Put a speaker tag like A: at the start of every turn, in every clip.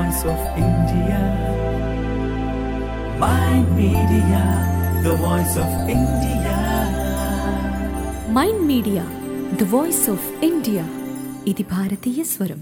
A: voice of India. My media, the voice of India.
B: Mind media the voice of India ఇది భారతీయ స్వరం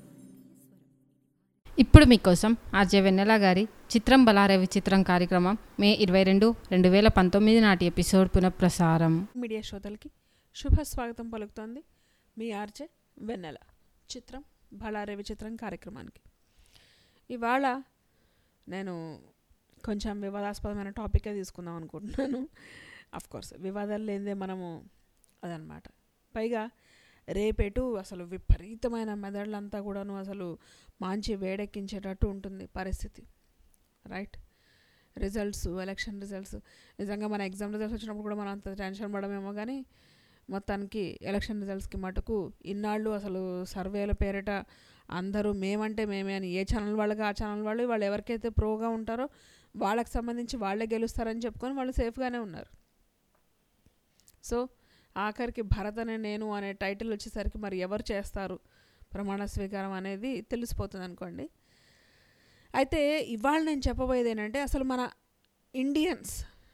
C: ఇప్పుడు మీకోసం ఆర్జే వెన్నెల గారి చిత్రం బలారే విచిత్రం కార్యక్రమం మే ఇరవై రెండు రెండు వేల పంతొమ్మిది నాటి ఎపిసోడ్ పునఃప్రసారం
D: మీడియా శ్రోతలకి శుభ స్వాగతం పలుకుతోంది మీ ఆర్జే వెన్నెల చిత్రం బళారే విచిత్రం కార్యక్రమానికి ఇవాళ నేను కొంచెం వివాదాస్పదమైన టాపికే తీసుకుందాం అనుకుంటున్నాను అఫ్ కోర్స్ వివాదాలు లేనిదే మనము అదనమాట పైగా రేపేటు అసలు విపరీతమైన మెదళ్ళంతా కూడాను అసలు మంచి వేడెక్కించేటట్టు ఉంటుంది పరిస్థితి రైట్ రిజల్ట్స్ ఎలక్షన్ రిజల్ట్స్ నిజంగా మన ఎగ్జామ్ రిజల్ట్స్ వచ్చినప్పుడు కూడా మనం అంత టెన్షన్ పడమేమో కానీ మొత్తానికి ఎలక్షన్ రిజల్ట్స్కి మటుకు ఇన్నాళ్ళు అసలు సర్వేల పేరిట అందరూ మేమంటే మేమే అని ఏ ఛానల్ వాళ్ళకి ఆ ఛానల్ వాళ్ళు వాళ్ళు ఎవరికైతే ప్రోగా ఉంటారో వాళ్ళకి సంబంధించి వాళ్ళే గెలుస్తారని చెప్పుకొని వాళ్ళు సేఫ్గానే ఉన్నారు సో ఆఖరికి భరత్ అనే నేను అనే టైటిల్ వచ్చేసరికి మరి ఎవరు చేస్తారు ప్రమాణ స్వీకారం అనేది తెలిసిపోతుంది అనుకోండి అయితే ఇవాళ నేను చెప్పబోయేది ఏంటంటే అసలు మన ఇండియన్స్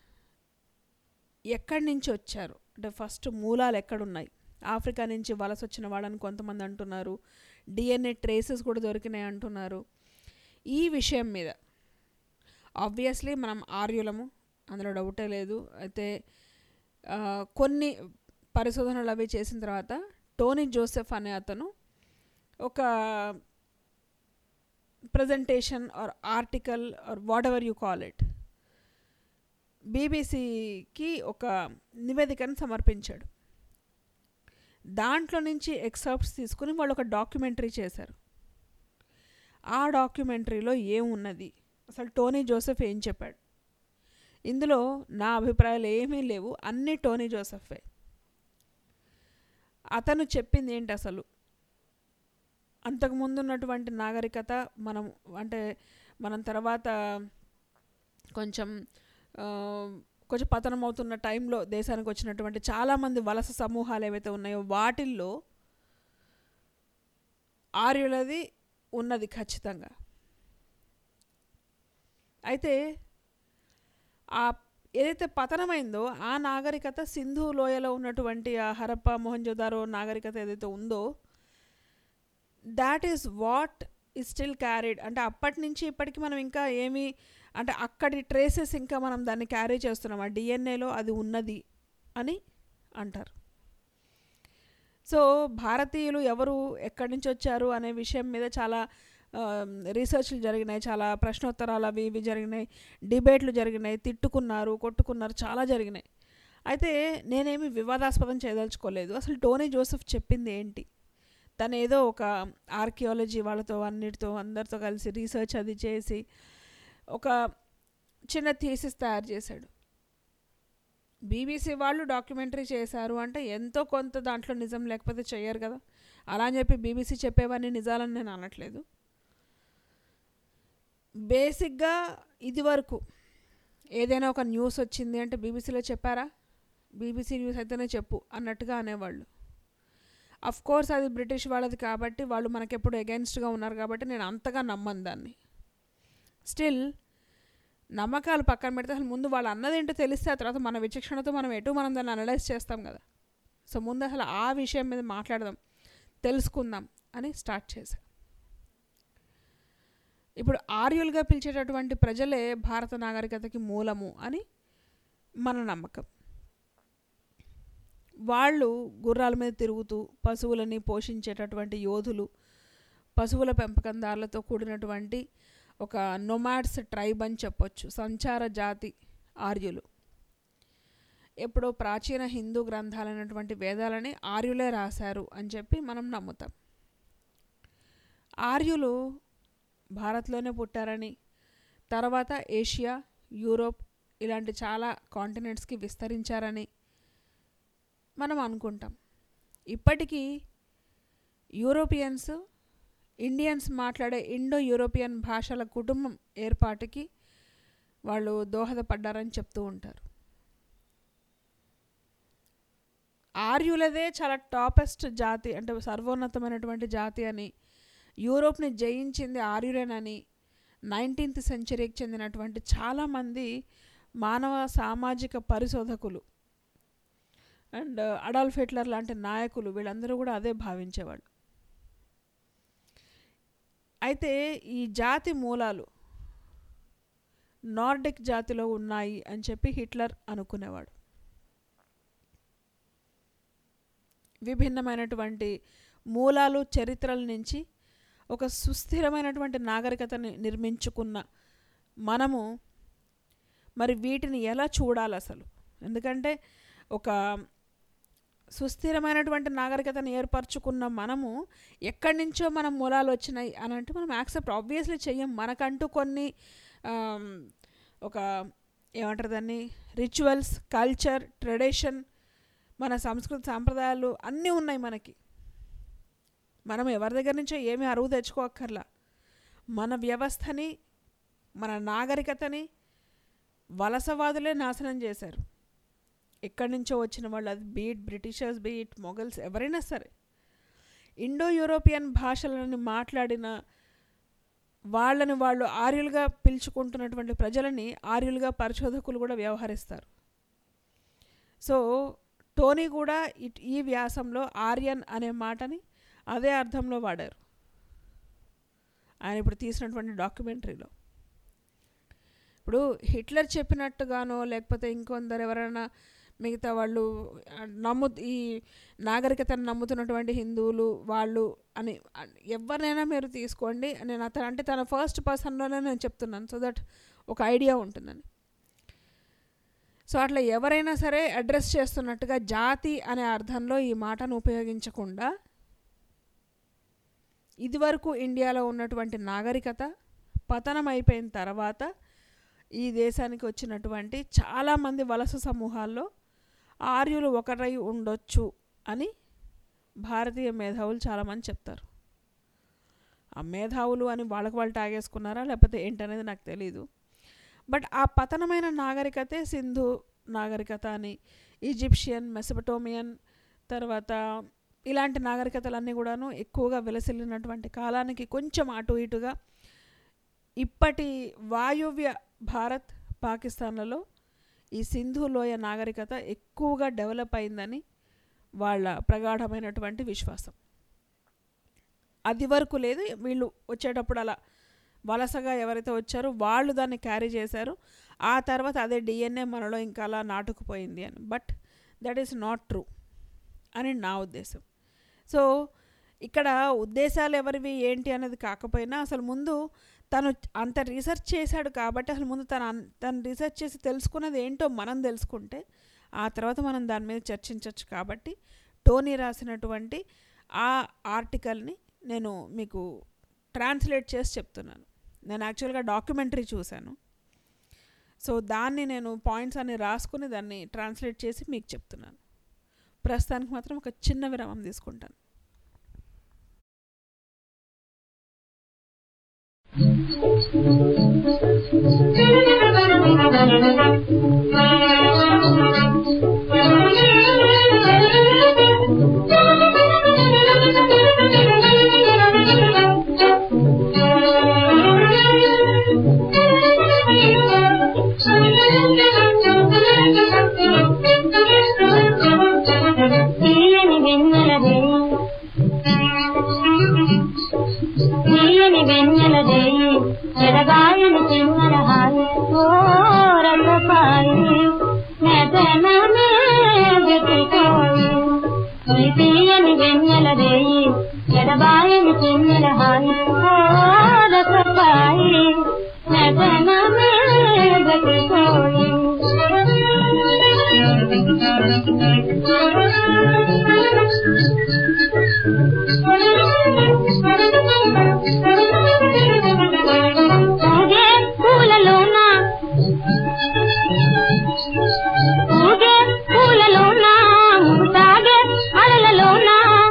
D: ఎక్కడి నుంచి వచ్చారు అంటే ఫస్ట్ మూలాలు ఎక్కడున్నాయి ఆఫ్రికా నుంచి వలస వచ్చిన వాళ్ళని కొంతమంది అంటున్నారు డిఎన్ఏ ట్రేసెస్ కూడా దొరికినాయి అంటున్నారు ఈ విషయం మీద ఆబ్వియస్లీ మనం ఆర్యులము అందులో డౌటే లేదు అయితే ఆ, కొన్ని పరిశోధనలు అవి చేసిన తర్వాత టోనీ జోసెఫ్ అనే అతను ఒక presentation or article or whatever you call it బీబీసీకి ఒక నివేదికను సమర్పించాడు దాంట్లో నుంచి ఎక్సర్ప్ట్స్ తీసుకుని వాళ్ళు ఒక డాక్యుమెంటరీ చేశారు ఆ డాక్యుమెంటరీలో ఏమున్నది అసలు టోనీ జోసెఫ్ ఏం చెప్పాడు ఇందులో నా అభిప్రాయాలు ఏమీ లేవు అన్నీ టోనీ జోసెఫే అతను చెప్పింది ఏంటి అసలు అంతకుముందు ఉన్నటువంటి నాగరికత మనం అంటే మనం తర్వాత కొంచెం ఆ, కొంచెం పతనం అవుతున్న టైంలో దేశానికి వచ్చినటువంటి చాలామంది వలస సమూహాలు ఏవైతే ఉన్నాయో వాటిల్లో ఆర్యులది ఉన్నది ఖచ్చితంగా అయితే ఆ ఏదైతే పతనమైందో ఆ నాగరికత సింధు లోయలో ఉన్నటువంటి ఆ హరప్ప మొహంజోదారో నాగరికత ఏదైతే ఉందో that is what is still carried అంటే అప్పటి నుంచి ఇప్పటికి మనం ఇంకా ఏమీ అంటే అక్కడి ట్రేసెస్ ఇంకా మనం దాన్ని క్యారీ చేస్తున్నాం ఆ డిఎన్ఏలో అది ఉన్నది అని అంటారు సో భారతీయులు ఎవరు ఎక్కడి నుంచి వచ్చారు అనే విషయం మీద చాలా ఆ, రీసెర్చ్లు జరిగినాయి చాలా ప్రశ్నోత్తరాలు అవి ఇవి జరిగినాయి డిబేట్లు జరిగినాయి తిట్టుకున్నారు కొట్టుకున్నారు చాలా జరిగినాయి అయితే నేనేమి వివాదాస్పదం చేయదలుచుకోలేదు అసలు టోనీ జోసెఫ్ చెప్పింది ఏంటి తను ఏదో ఒక ఆర్కియాలజీ వాళ్ళతో అన్నిటితో అందరితో కలిసి రీసెర్చ్ అది చేసి ఒక చిన్న థీసిస్ తయారు చేశాడు బీబీసీ వాళ్ళు డాక్యుమెంటరీ చేశారు అంటే ఎంతో కొంత దాంట్లో నిజం లేకపోతే చెయ్యరు కదా అలా అని చెప్పి బీబీసీ చెప్పేవన్నీ నిజాలని నేను అనట్లేదు బేసిక్గా ఇది వరకు ఏదైనా ఒక న్యూస్ వచ్చింది అంటే బీబీసీలో చెప్పారా బీబీసీ న్యూస్ అయితేనే చెప్పు అన్నట్టుగా అనేవాళ్ళు అఫ్ కోర్స్ అది బ్రిటిష్ వాళ్ళది కాబట్టి వాళ్ళు మనకెప్పుడు అగెన్స్ట్గా ఉన్నారు కాబట్టి నేను అంతగా నమ్మను దాన్ని స్టిల్ నమ్మకాలు పక్కన పెడితే అసలు ముందు వాళ్ళు అన్నది ఏంటో తెలిస్తే ఆ తర్వాత మన విచక్షణతో మనం ఎటు మనం దాన్ని అనలైజ్ చేస్తాం కదా సో ముందు అసలు ఆ విషయం మీద మాట్లాడదాం తెలుసుకుందాం అని స్టార్ట్ చేశాను ఇప్పుడు ఆర్యులుగా పిలిచేటటువంటి ప్రజలే భారత నాగరికతకి మూలము అని మన నమ్మకం వాళ్ళు గుర్రాల మీద తిరుగుతూ పశువులని పోషించేటటువంటి యోధులు పశువుల పెంపకందారులతో కూడినటువంటి ఒక నొమాడ్స్ ట్రైబ్ అని చెప్పొచ్చు సంచార జాతి ఆర్యులు ఎప్పుడో ప్రాచీన హిందూ గ్రంథాలైనటువంటి వేదాలని ఆర్యులే రాశారు అని చెప్పి మనం నమ్ముతాం ఆర్యులు భారత్లోనే పుట్టారని తర్వాత ఏషియా యూరోప్ ఇలాంటి చాలా కాంటినెంట్స్కి విస్తరించారని మనం అనుకుంటాం ఇప్పటికీ యూరోపియన్స్ ఇండియన్స్ మాట్లాడే ఇండో యూరోపియన్ భాషల కుటుంబం ఏర్పాటుకి వాళ్ళు దోహదపడ్డారని చెప్తూ ఉంటారు ఆర్యులదే చాలా టాపెస్ట్ జాతి అంటే సర్వోన్నతమైనటువంటి జాతి అని యూరోప్ని జయించింది ఆర్యులేనని నైన్టీన్త్ సెంచరీకి చెందినటువంటి చాలామంది మానవ సామాజిక పరిశోధకులు అండ్ అడాల్ఫ్ హిట్లర్ లాంటి నాయకులు వీళ్ళందరూ కూడా అదే భావించేవాళ్ళు అయితే ఈ జాతి మూలాలు నార్డిక్ జాతిలో ఉన్నాయి అని చెప్పి హిట్లర్ అనుకునేవాడు విభిన్నమైనటువంటి మూలాలు చరిత్రల నుంచి ఒక సుస్థిరమైనటువంటి నాగరికతని నిర్మించుకున్న మనము మరి వీటిని ఎలా చూడాలి అసలు ఎందుకంటే ఒక సుస్థిరమైనటువంటి నాగరికతను ఏర్పరచుకున్న మనము ఎక్కడి నుంచో మన మూలాలు వచ్చినాయి అని అంటే మనం యాక్సెప్ట్ ఆబ్వియస్లీ చెయ్యం మనకంటూ కొన్ని ఆమ్, ఒక ఏమంటారు దాన్ని రిచువల్స్ కల్చర్ ట్రెడిషన్ మన సంస్కృతి సాంప్రదాయాలు అన్నీ ఉన్నాయి మనకి మనం ఎవరి దగ్గర నుంచో ఏమీ అరువు తెచ్చుకోక్కర్లా మన వ్యవస్థని మన నాగరికతని వలసవాదులే నాశనం చేశారు ఎక్కడి నుంచో వచ్చిన వాళ్ళు అది బీట్ బ్రిటిషర్స్ బీట్ మొఘల్స్ ఎవరైనా సరే ఇండో యూరోపియన్ భాషలను మాట్లాడిన వాళ్ళని వాళ్ళు ఆర్యులుగా పిలుచుకుంటున్నటువంటి ప్రజలని ఆర్యులుగా పరిశోధకులు కూడా వ్యవహరిస్తారు సో టోనీ కూడా ఇట్- ఈ వ్యాసంలో ఆర్యన్ అనే మాటని అదే అర్థంలో వాడారు ఆయన ఇప్పుడు తీసినటువంటి డాక్యుమెంటరీలో ఇప్పుడు హిట్లర్ చెప్పినట్టుగానో లేకపోతే ఇంకొందరు ఎవరైనా మిగతా వాళ్ళు ఆ, నమ్ము ఈ నాగరికతను నమ్ముతున్నటువంటి హిందువులు వాళ్ళు అని అ- ఎవరినైనా మీరు తీసుకోండి నేను అతను అంటే తన ఫస్ట్ పర్సన్లోనే నేను చెప్తున్నాను సో దట్ ఒక ఐడియా ఉంటుందని సో అట్లా ఎవరైనా సరే అడ్రస్ చేస్తున్నట్టుగా జాతి అనే అర్థంలో ఈ మాటను ఉపయోగించకుండా ఇదివరకు ఇండియాలో ఉన్నటువంటి నాగరికత పతనం అయిపోయిన తర్వాత ఈ దేశానికి వచ్చినటువంటి చాలామంది వలస సమూహాల్లో ఆర్యులు ఒకరై ఉండొచ్చు అని భారతీయ మేధావులు చాలామంది చెప్తారు ఆ మేధావులు అని వాళ్ళకి వాళ్ళు టాగేసుకున్నారా లేకపోతే ఏంటనేది నాకు తెలీదు బట్ ఆ పతనమైన నాగరికతే సింధు నాగరికత అని ఈజిప్షియన్ మెసపటోమియన్ తర్వాత ఇలాంటి నాగరికతలన్నీ కూడాను ఎక్కువగా విలసిల్లినటువంటి కాలానికి కొంచెం అటు ఇటుగా ఇప్పటి వాయువ్య భారత్ పాకిస్తాన్లలో ఈ సింధు లోయ నాగరికత ఎక్కువగా డెవలప్ అయిందని వాళ్ళ ప్రగాఢమైనటువంటి విశ్వాసం అది వరకు లేదు వీళ్ళు వచ్చేటప్పుడు అలా వలసగా ఎవరైతే వచ్చారో వాళ్ళు దాన్ని క్యారీ చేశారు ఆ తర్వాత అదే డిఎన్ఏ మనలో ఇంకా అలా నాటుకుపోయింది అని but that is not true అని నా ఉద్దేశం సో ఇక్కడ ఉద్దేశాలు ఎవరివి ఏంటి అనేది కాకపోయినా అసలు ముందు తను అంత రీసెర్చ్ చేశాడు కాబట్టి అసలు ముందు తను అన్- తను రీసెర్చ్ చేసి తెలుసుకున్నది ఏంటో మనం తెలుసుకుంటే ఆ తర్వాత మనం దాని మీద చర్చించవచ్చు కాబట్టి టోనీ రాసినటువంటి ఆ ఆర్టికల్ని నేను మీకు ట్రాన్స్లేట్ చేసి చెప్తున్నాను నేను యాక్చువల్గా డాక్యుమెంటరీ చూశాను సో దాన్ని నేను పాయింట్స్ అన్ని రాసుకుని దాన్ని ట్రాన్స్లేట్ చేసి మీకు చెప్తున్నాను ప్రస్తుతానికి మాత్రం ఒక చిన్న విరామం తీసుకుంటాను
E: తీయని వెన్నెలదే తీయని వెన్నెలదే ఎడగాయని చెన్నెల హాయి ఓ రసపాయి మెదనమే వెతుకోయి ఈ తీయని వెన్నెలదే ఎడబాయని చెన్నెల హాయి ఓ రసపాయి మెదనమే వెతుకోయి ఊగే పూలలోన ఊగే పూలలోన తాగే అలలలోన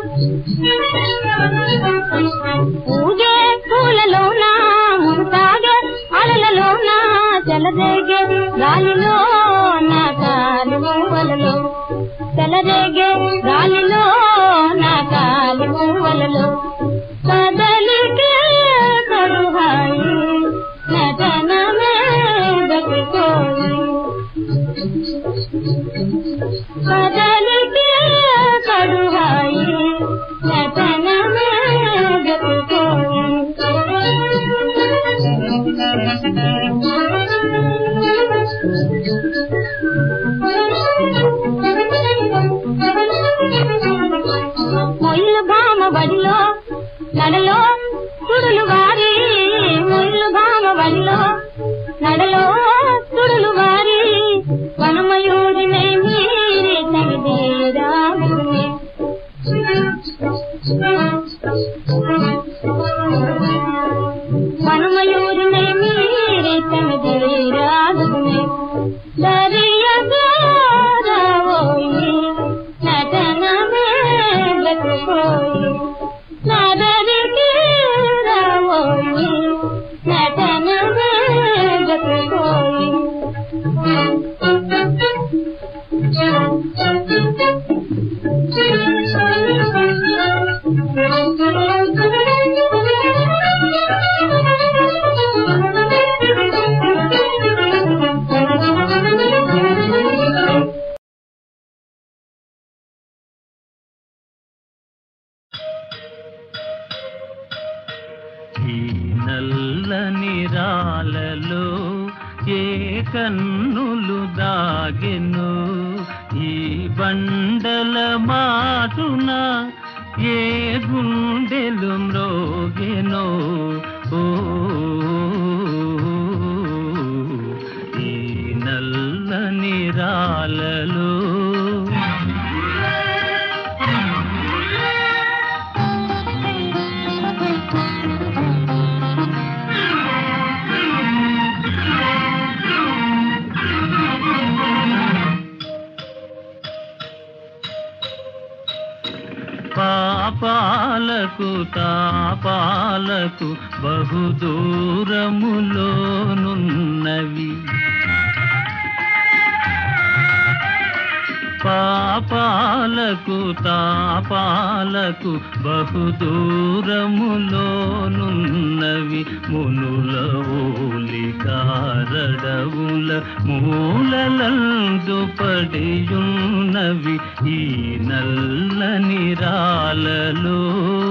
E: ఊగే పూలలోన తాగే అలలలోన చెలరేగే గాలిలో నా కాలి మూవలలో చెలరేగే గాలిలో నా కాలి మూవలలో కదలిక మొయిలు భామ బడిలో నడలో సుడులు వారి మొయిలు భామ బడిలో నడలో సుడులు వారి వనమయూరినే మీరే తగిదేరా వనమయూరినే మీరే తగిదేరా దరియోయి నటన మేలకుపోయి నదరికి రావోయి నటన మేలకుపోయి
F: ఈ నల్లని రాలలో ఏ కన్నులు దాగెను ఈ బండల మాటున ఏ గుండెలు మ్రోగెనో ఓ ఈ నల్లని రాలలో పాపాలకు తాపాలకు బహుదూరములోనున్నవి పాపాలకు తాపాలకు బహుదూరములోనున్నవి మునుల ఓలి కారడవుల మూలలందు పడియున్నవి ఈ నల్లని రాలలో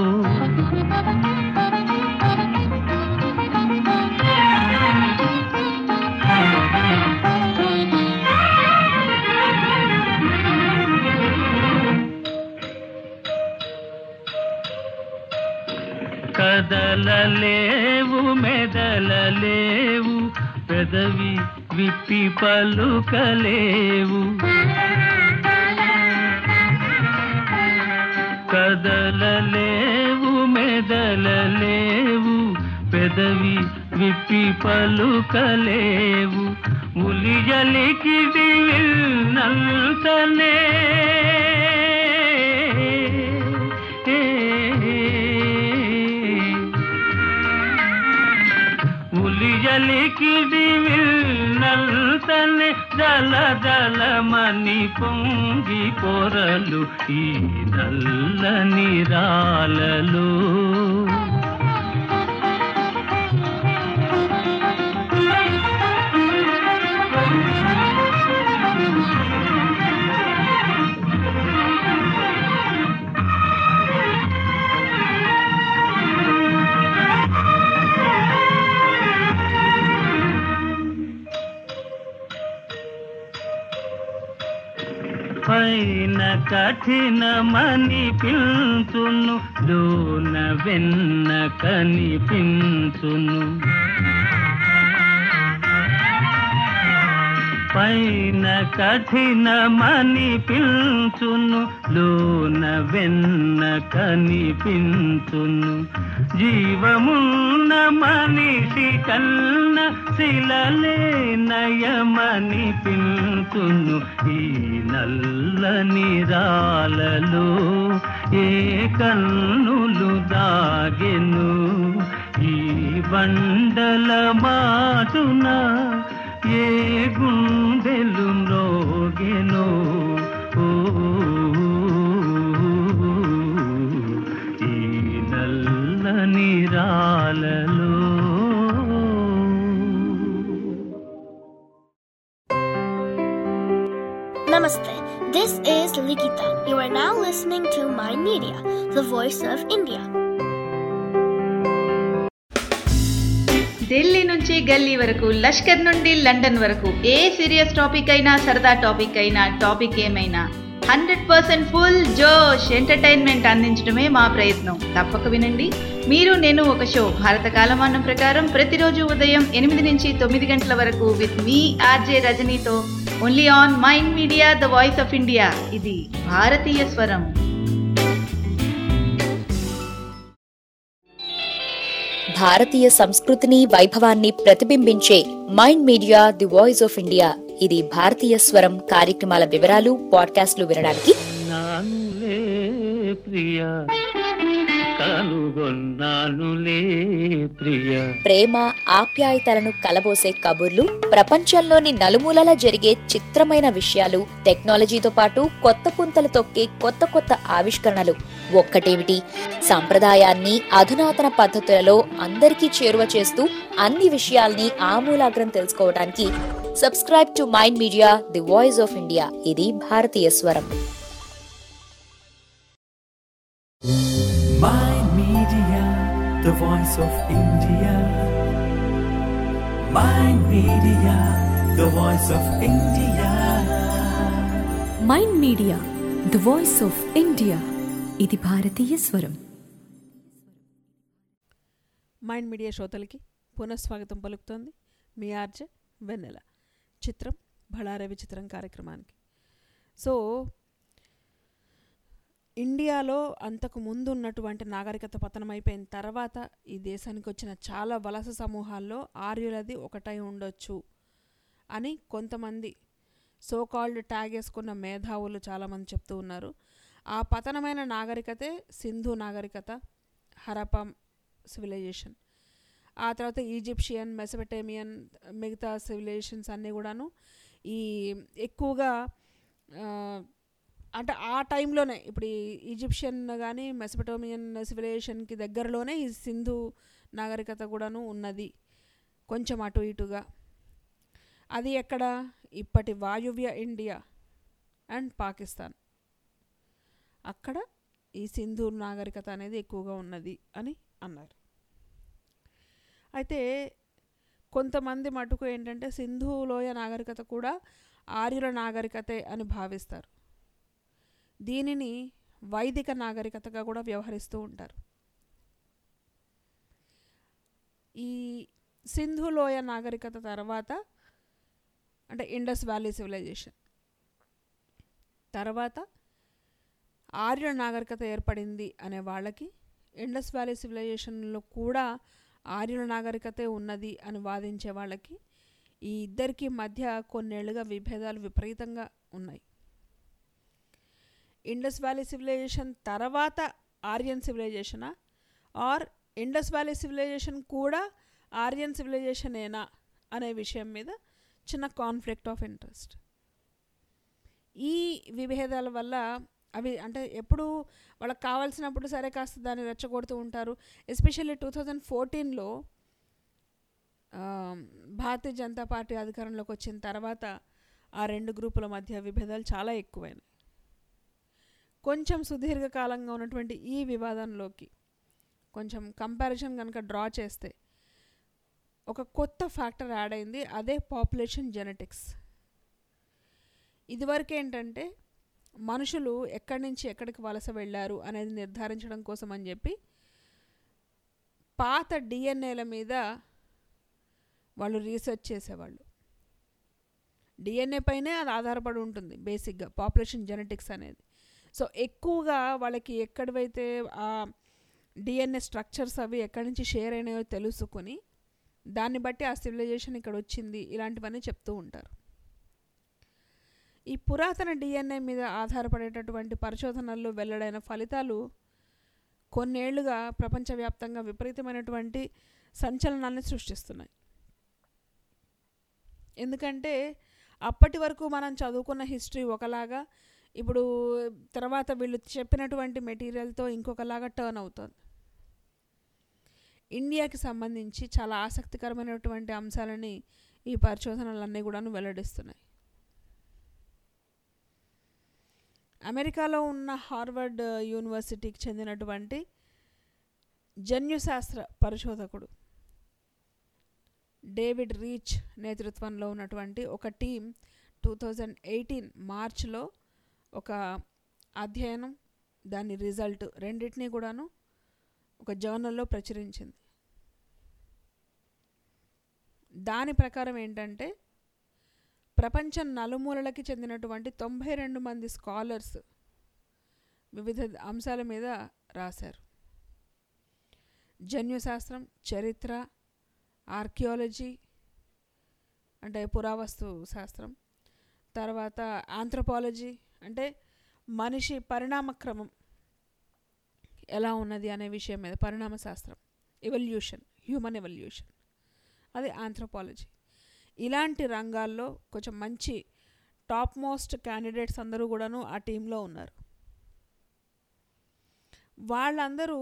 F: కదలలేవు మెదలలేవు పెదవి విప్పి పలుకలేవు కదలలేవు మెదలలేవు పెదవి విప్పి పలుకలేవు ఉలియలికిది నల్తనే ఉలియలికిది నల్తనే జల జలమని పొంగి పొరలు ఈ నల్లని రాలలో పైన కఠినమని పిల్చును లోన వెన్న కనిపించును పైన కఠినమని పిల్చును లోన వెన్న కనిపించును జీవమున్న మనిషి కన్న శిలలే నయమని పిల్చును ఈ నల్లని రాలలో ఏ కన్నులు దాగెను ఈ బండల మాటున ఏ గుండెలు మ్రోగెనో ఓ ఈ నల్లని రాలలో
G: Namaste. This is Likita. You are now listening to My Media, the voice of India.
H: Delhi నుంచి గల్లీ వరకు లష్కర్ నుండి లండన్ వరకు ఏ సీరియస్ టాపిక్ అయినా సరదా టాపిక్ అయినా టాపిక్ ఏమైనా హండ్రెడ్ పర్సెంట్ ఫుల్ జోష్ ఎంటర్టైన్మెంట్ అందించడమే మా ప్రయత్నం తప్పక వినండి మీరు నేను ఒక షో భారత కాలమానం ప్రకారం ప్రతిరోజు ఉదయం ఎనిమిది నుంచి తొమ్మిది గంటల వరకు విత్ మీ ఆర్జే రజనీతో only on Mind media the voice of India ఇది భారతీయ స్వరం
I: భారతీయ సంస్కృతిని వైభవాన్ని ప్రతిబింబించే Mind media the voice of India ఇది భారతీయ స్వరం కార్యక్రమాల వివరాలు పాడ్కాస్ట్లు వినడానికి
F: నానులే ప్రియ కనుగొన్నానులే ప్రియ
I: ప్రేమ ఆప్యాయతలను కలబోసే కబుర్లు ప్రపంచంలోని నలుమూలలా జరిగే చిత్రమైన విషయాలు టెక్నాలజీతో పాటు కొత్త పుంతలు తొక్కే కొత్త కొత్త ఆవిష్కరణలు ఒక్కటేమిటి సంప్రదాయాన్ని అధునాతన పద్ధతులలో అందరికీ చేరువ చేస్తూ అన్ని విషయాల్ని ఆమూలాగ్రం తెలుసుకోవడానికి subscribe to mind media the voice of India ఇది భారతీయ స్వరం
A: Mind Media, the voice of India. Mind Media, the voice of India.
B: Mind media the voice of India ఇది భారతీయ స్వరం
D: మైండ్ మీడియా శ్రోతలకి పునఃస్వాగతం పలుకుతోంది మీ ఆర్జే వెన్నెల చిత్రం బళారే విచిత్రం కార్యక్రమానికి సో ఇండియాలో అంతకు ముందు ఉన్నటువంటి నాగరికత పతనం అయిపోయిన తర్వాత ఈ దేశానికి వచ్చిన చాలా వలస సమూహాల్లో ఆర్యులది ఒకటై ఉండొచ్చు అని కొంతమంది సో కాల్డ్ ట్యాగ్ వేసుకున్న మేధావులు చాలామంది చెప్తూ ఉన్నారు ఆ పతనమైన నాగరికతే సింధు నాగరికత హరప్ప సివిలైజేషన్ ఆ తర్వాత ఈజిప్షియన్ మెసపెటేమియన్ మిగతా సివిలైజేషన్స్ అన్నీ కూడాను ఈ ఎక్కువగా ఆ, అంటే ఆ టైంలోనే ఇప్పుడు ఈ ఈజిప్షియన్ కానీ మెసపెటోమియన్ సివిలైజేషన్కి దగ్గరలోనే ఈ సింధు నాగరికత కూడాను ఉన్నది కొంచెం అటు ఇటుగా అది ఎక్కడ ఇప్పటి వాయువ్య ఇండియా అండ్ పాకిస్తాన్ అక్కడ ఈ సింధు నాగరికత అనేది ఎక్కువగా ఉన్నది అని అన్నారు అయితే కొంతమంది మటుకు ఏంటంటే సింధు లోయ నాగరికత కూడా ఆర్యుల నాగరికతే అని భావిస్తారు దీనిని వైదిక నాగరికతగా కూడా వ్యవహరిస్తూ ఉంటారు ఈ సింధు లోయ నాగరికత తర్వాత అంటే ఇండస్ వ్యాలీ సివిలైజేషన్ తర్వాత ఆర్యుల నాగరికత ఏర్పడింది అనే వాళ్ళకి ఇండస్ వ్యాలీ సివిలైజేషన్లో కూడా ఆర్యుల నాగరికతే ఉన్నది అని వాదించే వాళ్ళకి ఈ ఇద్దరికి మధ్య కొన్నేళ్లుగా విభేదాలు విపరీతంగా ఉన్నాయి ఇండస్ వ్యాలీ సివిలైజేషన్ తర్వాత ఆర్యన్ సివిలైజేషనా ఆర్ ఇండస్ వ్యాలీ సివిలైజేషన్ కూడా ఆర్యన్ సివిలైజేషనేనా అనే విషయం మీద చిన్న కాన్ఫ్లిక్ట్ ఆఫ్ ఇంట్రెస్ట్ ఈ విభేదాల వల్ల అవి అంటే ఎప్పుడు వాళ్ళకి కావాల్సినప్పుడు సరే కాస్త దాన్ని రెచ్చగొడుతూ ఉంటారు ఎస్పెషల్లీ టూ థౌజండ్ ఫోర్టీన్లో భారతీయ జనతా పార్టీ అధికారంలోకి వచ్చిన తర్వాత ఆ రెండు గ్రూపుల మధ్య విభేదాలు చాలా ఎక్కువైనాయి కొంచెం సుదీర్ఘకాలంగా ఉన్నటువంటి ఈ వివాదంలోకి కొంచెం కంపారిజన్ కనుక డ్రా చేస్తే ఒక కొత్త ఫ్యాక్టర్ యాడ్ అయింది అదే పాపులేషన్ జెనెటిక్స్ ఇదివరకు ఏంటంటే మనుషులు ఎక్కడి నుంచి ఎక్కడికి వలస వెళ్ళారు అనేది నిర్ధారించడం కోసం అని చెప్పి పాత డిఎన్ఏల మీద వాళ్ళు రీసెర్చ్ చేసేవాళ్ళు డిఎన్ఏ పైనే అది ఆధారపడి ఉంటుంది బేసిక్గా పాపులేషన్ జెనెటిక్స్ అనేది సో ఎక్కువగా వాళ్ళకి ఎక్కడైతే ఆ డిఎన్ఏ స్ట్రక్చర్స్ అవి ఎక్కడి నుంచి షేర్ అయినాయో తెలుసుకొని దాన్ని బట్టి ఆ సివిలైజేషన్ ఇక్కడ వచ్చింది ఇలాంటివన్నీ చెప్తూ ఉంటారు ఈ పురాతన డిఎన్ఏ మీద ఆధారపడేటటువంటి పరిశోధనల్లో వెల్లడైన ఫలితాలు కొన్నేళ్లుగా ప్రపంచవ్యాప్తంగా విపరీతమైనటువంటి సంచలనాన్ని సృష్టిస్తున్నాయి ఎందుకంటే అప్పటి వరకు మనం చదువుకున్న హిస్టరీ ఒకలాగా ఇప్పుడు తర్వాత వీళ్ళు చెప్పినటువంటి మెటీరియల్తో ఇంకొకలాగా టర్న్ అవుతుంది ఇండియాకి సంబంధించి చాలా ఆసక్తికరమైనటువంటి అంశాలని ఈ పరిశోధనలన్నీ కూడాను వెల్లడిస్తున్నాయి అమెరికాలో ఉన్న హార్వర్డ్ యూనివర్సిటీకి చెందినటువంటి జన్యుశాస్త్ర పరిశోధకుడు డేవిడ్ రీచ్ నేతృత్వంలో ఉన్నటువంటి ఒక టీం టూ థౌజండ్ ఎయిటీన్ మార్చ్లో ఒక అధ్యయనం దాని రిజల్ట్ రెండింటినీ కూడాను ఒక జర్నల్లో ప్రచురించింది దాని ప్రకారం ఏంటంటే ప్రపంచం నలుమూలలకి చెందినటువంటి తొంభై రెండు మంది స్కాలర్స్ వివిధ అంశాల మీద రాశారు జన్యుశాస్త్రం చరిత్ర ఆర్కియాలజీ అంటే పురావస్తు శాస్త్రం తర్వాత ఆంథ్రపాలజీ అంటే మనిషి పరిణామక్రమం ఎలా ఉన్నది అనే విషయం మీద పరిణామ శాస్త్రం ఎవల్యూషన్ హ్యూమన్ ఎవల్యూషన్ అది ఆంథ్రపాలజీ ఇలాంటి రంగాల్లో కొంచెం మంచి టాప్ మోస్ట్ క్యాండిడేట్స్ అందరూ కూడాను ఆ టీంలో ఉన్నారు వాళ్ళందరూ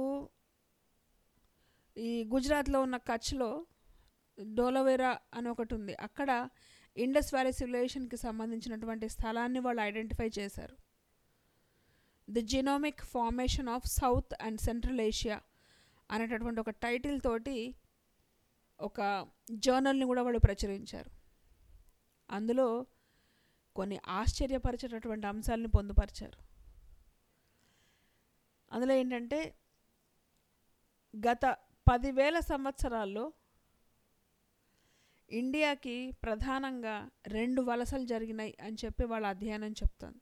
D: ఈ గుజరాత్లో ఉన్న కచ్లో డోలవేరా అని ఒకటి ఉంది అక్కడ ఇండస్ వ్యాలీ సివిలైజేషన్కి సంబంధించినటువంటి స్థలాన్ని వాళ్ళు ఐడెంటిఫై చేశారు the genomic formation of South and Central Asia అనేటటువంటి ఒక టైటిల్ తోటి ఒక జర్నల్ని కూడా వాళ్ళు ప్రచురించారు అందులో కొన్ని ఆశ్చర్యపరిచేటటువంటి అంశాలని పొందుపరిచారు అందులో ఏంటంటే గత పదివేల సంవత్సరాల్లో ఇండియాకి ప్రధానంగా రెండు వలసలు జరిగినాయి అని చెప్పి వాళ్ళ అధ్యయనం చెప్తుంది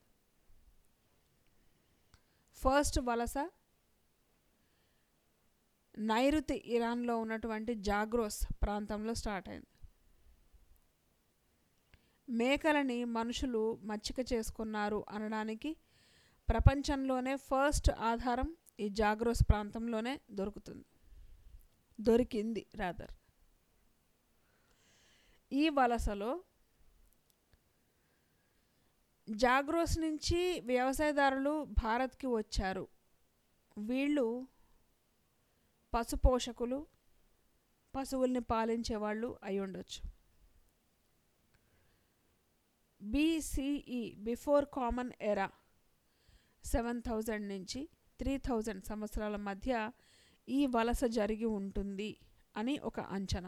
D: ఫస్ట్ వలస నైరుతి ఇరాన్లో ఉన్నటువంటి జాగ్రోస్ ప్రాంతంలో స్టార్ట్ అయింది మేకలని మనుషులు మచ్చిక చేసుకున్నారు అనడానికి ప్రపంచంలోనే ఫస్ట్ ఆధారం ఈ జాగ్రోస్ ప్రాంతంలోనే దొరుకుతుంది దొరికింది రాదర్ ఈ వలసలో జాగ్రోస్ నుంచి వ్యవసాయదారులు భారత్కి వచ్చారు వీళ్ళు పశు పోషకులు పశువుల్ని పాలించేవాళ్ళు అయి ఉండొచ్చు BCE before common era seven thousand నుంచి త్రీ థౌజండ్ సంవత్సరాల మధ్య ఈ వలస జరిగి ఉంటుంది అని ఒక అంచనా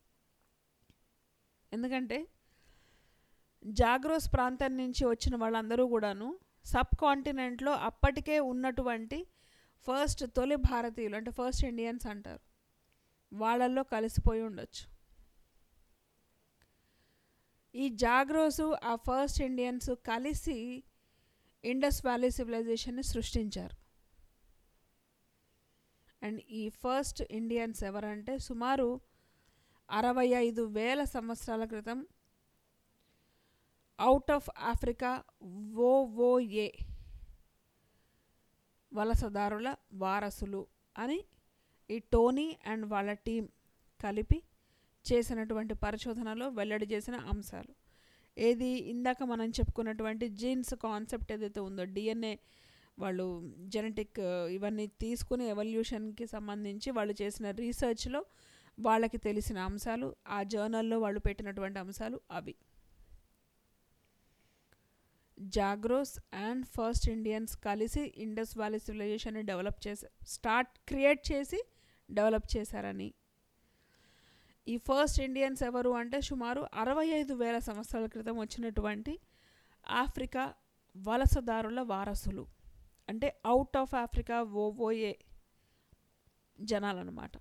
D: ఎందుకంటే జాగ్రోస్ ప్రాంతం నుంచి వచ్చిన వాళ్ళందరూ కూడాను సబ్ కాంటినెంట్లో అప్పటికే ఉన్నటువంటి ఫస్ట్ తొలి భారతీయులు అంటే ఫస్ట్ ఇండియన్స్ అంటారు వాళ్ళల్లో కలిసిపోయి ఉండొచ్చు ఈ జాగ్రోసు ఆ ఫస్ట్ ఇండియన్స్ కలిసి ఇండస్ వ్యాలీ సివిలైజేషన్ని సృష్టించారు అండ్ ఈ ఫస్ట్ ఇండియన్స్ ఎవరంటే సుమారు అరవై ఐదు వేల సంవత్సరాల క్రితం అవుట్ ఆఫ్ ఆఫ్రికా ఓఓఏ వలసదారుల వారసులు అని ఈ టోనీ అండ్ వాళ్ళ టీం కలిపి చేసినటువంటి పరిశోధనలో వెల్లడి చేసిన అంశాలు ఏది ఇందాక మనం చెప్పుకున్నటువంటి జీన్స్ కాన్సెప్ట్ ఏదైతే ఉందో డిఎన్ఏ వాళ్ళు జెనెటిక్ ఇవన్నీ తీసుకుని ఎవల్యూషన్కి సంబంధించి వాళ్ళు చేసిన రీసెర్చ్లో వాళ్ళకి తెలిసిన అంశాలు ఆ జర్నల్లో వాళ్ళు పెట్టినటువంటి అంశాలు అవి జాగ్రోస్ అండ్ ఫస్ట్ ఇండియన్స్ కలిసి ఇండస్ వ్యాలీ సివిలైజేషన్ని డెవలప్ చేసి స్టార్ట్ క్రియేట్ చేసి డెవలప్ చేశారని ఈ ఫస్ట్ ఇండియన్స్ ఎవరు అంటే సుమారు అరవై ఐదు వేల సంవత్సరాల క్రితం వచ్చినటువంటి ఆఫ్రికా వలసదారుల వారసులు అంటే అవుట్ ఆఫ్ ఆఫ్రికా ఓఓఏ జనాలన్నమాట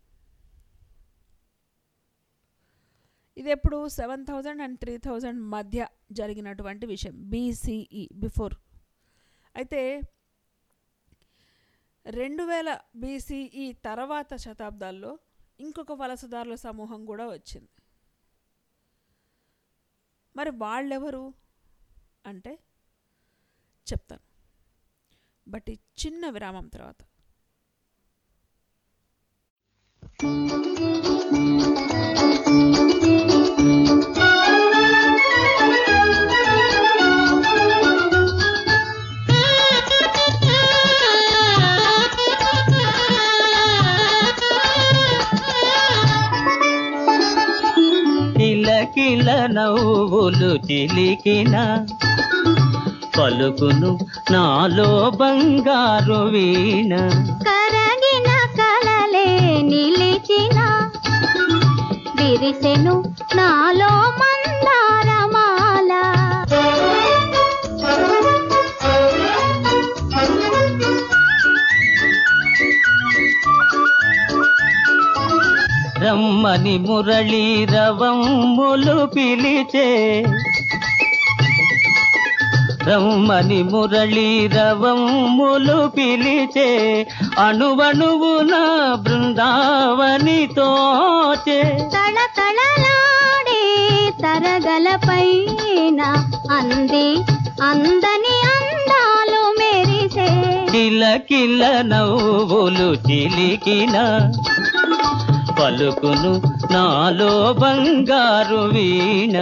D: ఇది ఎప్పుడు seven thousand and three thousand మధ్య జరిగినటువంటి విషయం బీసీఈ బిఫోర్ అయితే రెండు వేల బీసీఈ తర్వాత శతాబ్దాల్లో ఇంకొక వలసదారుల సమూహం కూడా వచ్చింది మరి వాళ్ళెవరు అంటే చెప్తాను బట్ ఈ చిన్న విరామం తర్వాత
F: కిలకిల నవ్వులు చిలికిన పలుకును నాలో బంగారు వీణ
E: కరగిన కలలే నిలిచిన విరిసెను నాలో మందారమాల
F: రమ్మని మురళీ రవమ్ములు పిలిచే రమ్మని మురళీ రవమ్ములు పిలిచే అణువణువున బృందావని తోచే
E: తళతళలాడే తరగల పైన అంది అందని అందాలు మెరిసే
F: కిల కిల నవ్వులు చిలికిన పలుకును నాలో బంగారు వీణ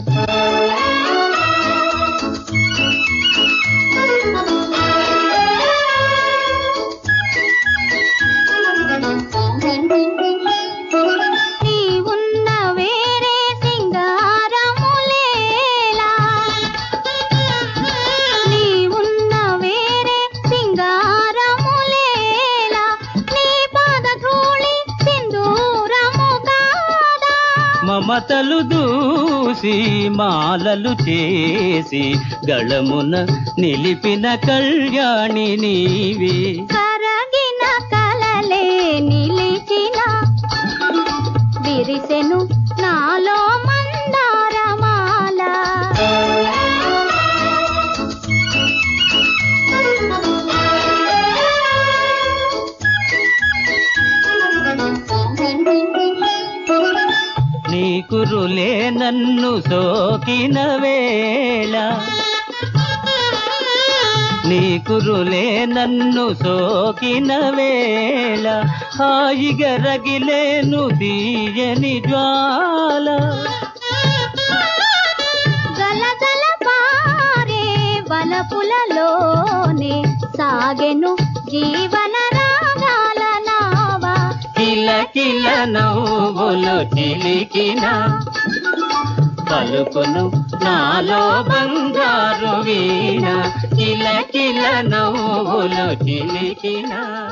E: నీ ఉన్న వేరే సింగారములేలా నీ ఉన్న వేరే సింగారములేలా నీ పాదధూళి సింధూరము కాదా
F: మమతలు దూసి మాలలు చేసి గళమున నిలిపిన కళ్యాణి నీవే
E: కరగిన కలలే నిలిచిన విరిసెను నాలో మందారమాల
F: నీ కురులే నన్ను సోకిన వేళ నీ కురులే నన్ను సోకిన వేళ హాయిగా రగిలేను తీయని జ్వాల
E: గలగల పారే వలపులలోనే సాగెను జీవన రాగాల నావా
F: కిల కిల నవ్వులు చిలికిన పలుకును నాలో బంగారు వీణ కిల కిల నవ్వులు చిలికిన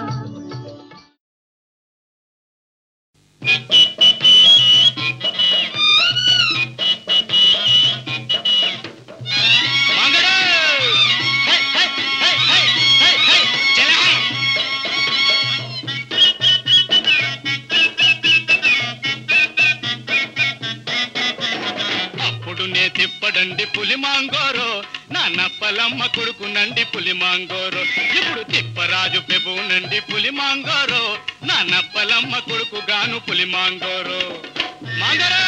J: అప్పుడు నే తిప్పడండి పులి మాంగోరో నా నప్పలమ్మ కొడుకు నండి పులి మాంగోరో ఇప్పుడు తిప్పరాజు పెబునండి పులి మాంగోరో నా నప్పలమ్మ కొడుకు గాను పులి మాంగోరో మాంగోరో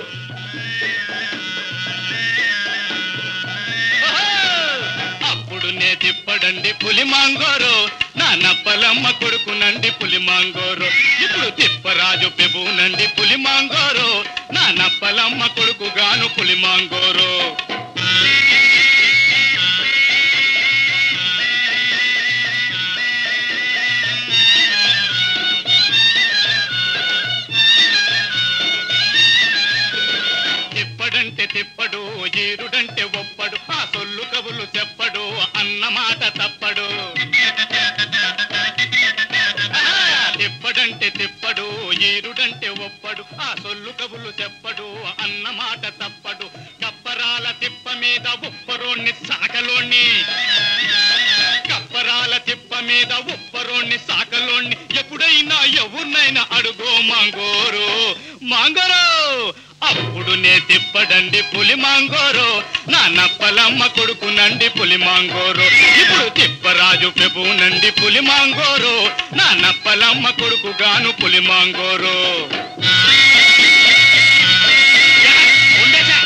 J: ఓహో! అప్పుడు నే తిప్పడండి పులి మాంగోరో నా నప్పలమ్మ కొడుకు నండి పులి మాంగోరో ఇప్పుడు తిప్పరాజు పెబునండి పులి మాంగోరో నా నప్పలమ్మ కొడుకు గాను పులి మాంగోరో తిప్పడంటే తిప్పడు ఈరుడంటే ఒప్పడు ఆ సొల్లు కబులు చెప్పడు అన్న మాట తప్పడు ఆహా! తిప్పడంటే తిప్పడు ఈరుడంటే ఒప్పడు ఆ సొల్లు కబులు చెప్పడు అన్న మాట తప్పడు కప్పరాల తిప్ప మీద ఉప్పరోణ్ణి సాకలోణ్ణి కప్పరాల తిప్ప మీద ఉప్పరోణ్ణి సాకలోణ్ణి ఎప్పుడైనా ఎవరినైనా అడుగో మాంగోరు మాంగోరు అప్పుడు నే తిప్పడండి పులి మాంగోరు నా నప్పలమ్మ కొడుకు నండి పులి మాంగోరు ఇప్పుడు తిప్పరాజు ప్రభు నండి పులి మాంగోరు నా నప్పలమ్మ కొడుకు గాను పులి మాంగోరు ఉండేసా?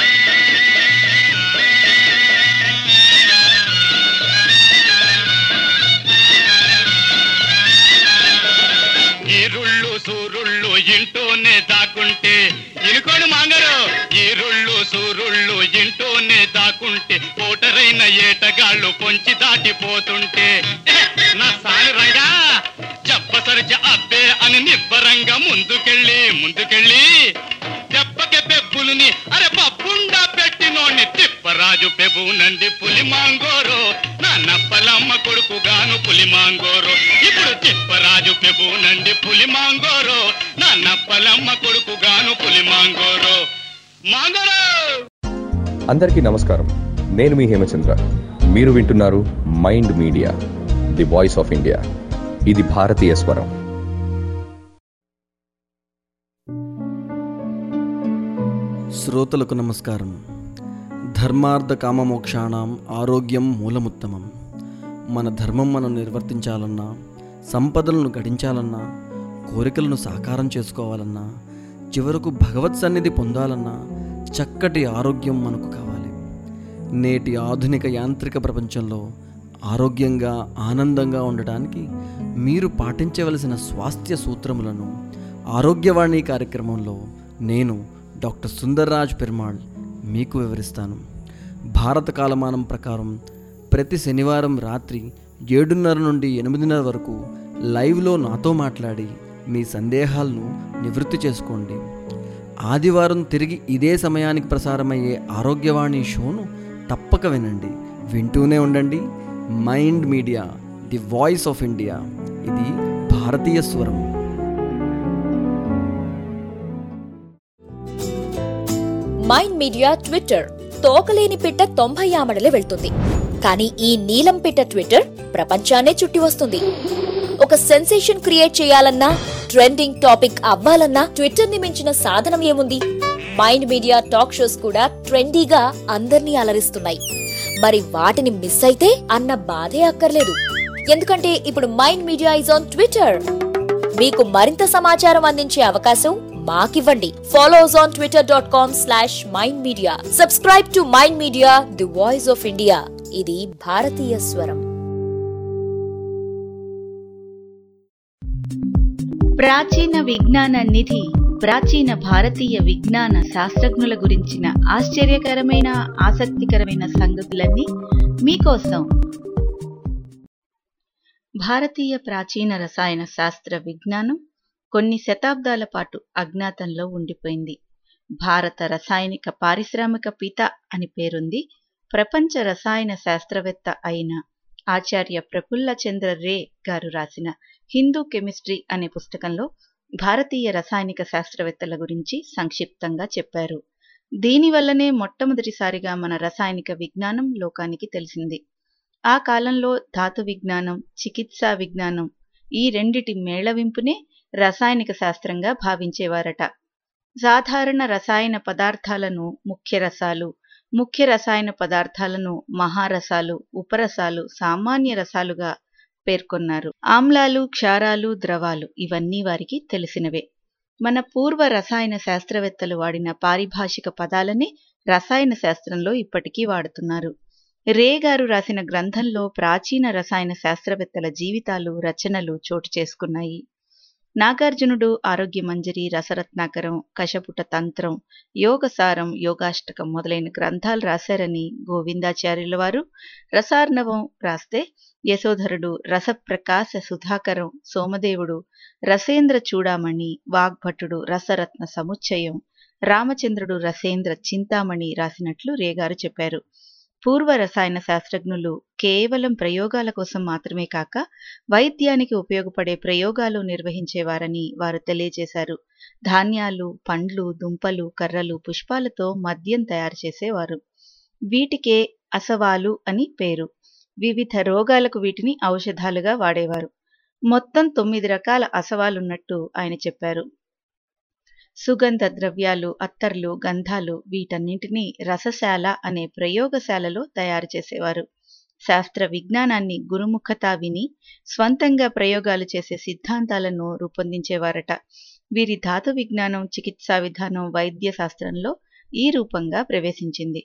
J: ఈరుళ్ళు సూరుళ్ళు ఇంటూనే దాక్కుంటే ఇనుకోడు మాంగరు ఈరుళ్ళు సూరుళ్ళు ఇంటూనే దాక్కుంటే ఓటరైన ఏటగాళ్ళు పొంచి దాటిపోతుంటే "ఎహె, నా సాని రంగా చెప్పసరిచి అబ్బే అని నిబ్బరంగా ముందుకెళ్ళి ముందుకెళ్ళి దెబ్బకి పెబ్బులుని అరే పప్పుండా పెట్టినోని తిప్పరాజు పెబు నంది పులి మాంగోరు నా నప్పలమ్మ కొడుకు గాను పులి మాంగోరు ఇప్పుడు తిప్పరాజు పెబు నంది పులి మాంగోరు నా నప్పలమ్మ కొడుకుగాను పులి మాంగోరో మాంగోరో
K: అందరికీ నమస్కారం నేను మీ హేమచంద్ర మీరు వింటున్నారు mind media the voice of India ఇది భారతీయ స్వరం
L: శ్రోతలకు నమస్కారం ధర్మార్థ కామమోక్షాణం ఆరోగ్యం మూలముత్తమం మన ధర్మం మనం నిర్వర్తించాలన్నా సంపదలను గడించాలన్నా కోరికలను సాకారం చేసుకోవాలన్నా చివరకు భగవత్ సన్నిధి పొందాలన్నా చక్కటి ఆరోగ్యం మనకు కావాలి నేటి ఆధునిక యాంత్రిక ప్రపంచంలో ఆరోగ్యంగా ఆనందంగా ఉండటానికి మీరు పాటించవలసిన స్వాస్థ్య సూత్రములను ఆరోగ్యవాణి కార్యక్రమంలో నేను డాక్టర్ సుందర్రాజ్ పెరుమాళ్ మీకు వివరిస్తాను భారత కాలమానం ప్రకారం ప్రతి శనివారం రాత్రి ఏడున్నర నుండి ఎనిమిదిన్నర వరకు లైవ్లో నాతో మాట్లాడి మీ సందేహాలను నివృత్తి చేసుకోండి ఆదివారం తిరిగి ఇదే సమయానికి ప్రసారమయ్యే ఆరోగ్యవాణి షోను తప్పక వినండి వింటూనే ఉండండి mind media the voice of India ఇది భారతీయ స్వరం
I: మైండ్ మీడియా ట్విట్టర్ తోకలేని పిట్ట తొంభై ఆమడలే వెళ్తుంది కానీ ఈ నీలం పిట్ట ట్విట్టర్ ప్రపంచాన్నే చుట్టి వస్తుంది ఒక సెన్సేషన్ క్రియేట్ చేయాలన్నా ట్రెండింగ్ టాపిక్ అవ్వాలన్నా ట్విట్టర్ ని మించిన సాధనం ఏముంది మైండ్ మీడియా టాక్ షోస్ కూడా ట్రెండీగా అందర్నీ అలరిస్తున్నాయి మరి వాటిని మిస్ అయితే అన్న బాధే అక్కర్లేదు ఎందుకంటే ఇప్పుడు mind media is on Twitter మీకు మరింత సమాచారం అందించే అవకాశం మాకివ్వండి follow us on Twitter dot com slash mind media subscribe to mind media the voice of India ఇది భారతీయ స్వరం
H: ప్రాచీన విజ్ఞాన నిధి ప్రాచీన భారతీయ విజ్ఞాన శాస్త్రజ్ఞుల గురించిన ఆశ్చర్యకరమైన ఆసక్తికరమైన సంగతులన్నీ మీకోసం భారతీయ ప్రాచీన రసాయన శాస్త్ర విజ్ఞానం కొన్ని శతాబ్దాల పాటు అజ్ఞాతంలో ఉండిపోయింది భారత రసాయనిక పారిశ్రామిక పిత అని పేరుంది ప్రపంచ రసాయన శాస్త్రవేత్త అయిన ఆచార్య ప్రఫుల్ల చంద్ర రే గారు రాసిన హిందూ కెమిస్ట్రీ అనే పుస్తకంలో భారతీయ రసాయనిక శాస్త్రవేత్తల గురించి సంక్షిప్తంగా చెప్పారు దీనివల్లనే మొట్టమొదటిసారిగా మన రసాయనిక విజ్ఞానం లోకానికి తెలిసింది ఆ కాలంలో ధాతు విజ్ఞానం చికిత్సా విజ్ఞానం ఈ రెండిటి మేళవింపునే రసాయనిక శాస్త్రంగా భావించేవారట సాధారణ రసాయన పదార్థాలను ముఖ్య రసాలు ముఖ్య రసాయన పదార్థాలను మహారసాలు ఉపరసాలు సామాన్య రసాలుగా పేర్కొన్నారు ఆమ్లాలు క్షారాలు ద్రవాలు ఇవన్నీ వారికి తెలిసినవే మన పూర్వ రసాయన శాస్త్రవేత్తలు వాడిన పారిభాషిక పదాలనే రసాయన శాస్త్రంలో ఇప్పటికీ వాడుతున్నారు రే గారు రాసిన గ్రంథంలో ప్రాచీన రసాయన శాస్త్రవేత్తల జీవితాలు రచనలు చోటు చేసుకున్నాయి నాగార్జునుడు ఆరోగ్య మంజరి రసరత్నాకరం కశపుట తంత్రం యోగసారం యోగాష్టకం మొదలైన గ్రంథాలు రాశారని గోవిందాచార్యుల వారు రసార్ణవం రాస్తే యశోధరుడు రసప్రకాశ సుధాకరం సోమదేవుడు రసేంద్ర చూడామణి వాగ్భటుడు రసరత్న సముచ్చయం రామచంద్రుడు రసేంద్ర చింతామణి రాసినట్లు రేగారు చెప్పారు పూర్వ రసాయన శాస్త్రజ్ఞులు కేవలం ప్రయోగాల కోసం మాత్రమే కాక వైద్యానికి ఉపయోగపడే ప్రయోగాలు నిర్వహించేవారని వారు తెలియజేశారు ధాన్యాలు పండ్లు దుంపలు కర్రలు పుష్పాలతో మద్యం తయారు చేసేవారు వీటికే అసవాలు అని పేరు వివిధ రోగాలకు వీటిని ఔషధాలుగా వాడేవారు మొత్తం తొమ్మిది రకాల అసవాలున్నట్టు ఆయన చెప్పారు సుగంధ ద్రవ్యాలు అత్తర్లు గంధాలు వీటన్నింటినీ రసశాల అనే ప్రయోగశాలలో తయారు చేసేవారు శాస్త్ర విజ్ఞానాన్ని గురుముఖత విని స్వంతంగా ప్రయోగాలు చేసే సిద్ధాంతాలను రూపొందించేవారట వీరి ధాతు విజ్ఞానం చికిత్సా విధానం వైద్య శాస్త్రంలో ఈ రూపంగా ప్రవేశించింది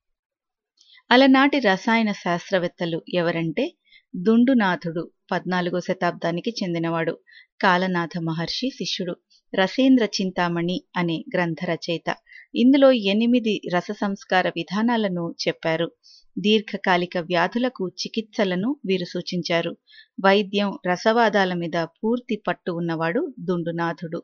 H: అలనాటి రసాయన శాస్త్రవేత్తలు ఎవరంటే దుండునాథుడు పద్నాలుగో శతాబ్దానికి చెందినవాడు కాలనాథ మహర్షి శిష్యుడు రసేంద్ర చింతామణి అనే గ్రంథ రచయిత ఇందులో ఎనిమిది రస సంస్కార విధానాలను చెప్పారు దీర్ఘకాలిక వ్యాధులకు చికిత్సలను వీరు సూచించారు వైద్యం రసవాదాల మీద పూర్తి పట్టు ఉన్నవాడు దుండునాథుడు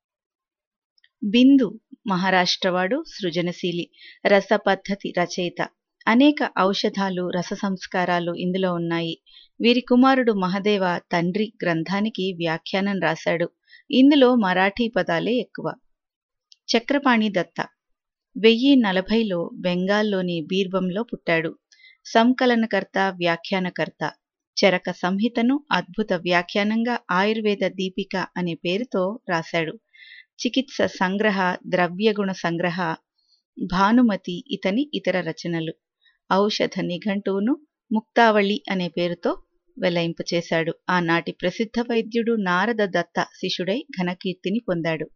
H: బిందు మహారాష్ట్రవాడు సృజనశీలి రస పద్ధతి రచయిత అనేక ఔషధాలు రస సంస్కారాలు ఇందులో ఉన్నాయి వీరి కుమారుడు మహదేవ తండ్రి గ్రంథానికి వ్యాఖ్యానం రాశాడు ఇందులో మరాఠీ పదాలే ఎక్కువ చక్రపాణి దత్త వెయ్యి నలభైలో బెంగాల్లోని బీర్బంలో పుట్టాడు సంకలనకర్త వ్యాఖ్యానకర్త చరక సంహితను అద్భుత వ్యాఖ్యానంగా ఆయుర్వేద దీపిక అనే పేరుతో రాశాడు చికిత్స సంగ్రహ ద్రవ్యగుణ సంగ్రహ భానుమతి ఇతని ఇతర రచనలు ఔషధ నిఘంటువును ముక్తావళి అనే పేరుతో వెలయింపచేశాడు ఆనాటి ప్రసిద్ధ వైద్యుడు నారద దత్త శిష్యుడై ఘనకీర్తిని పొందాడు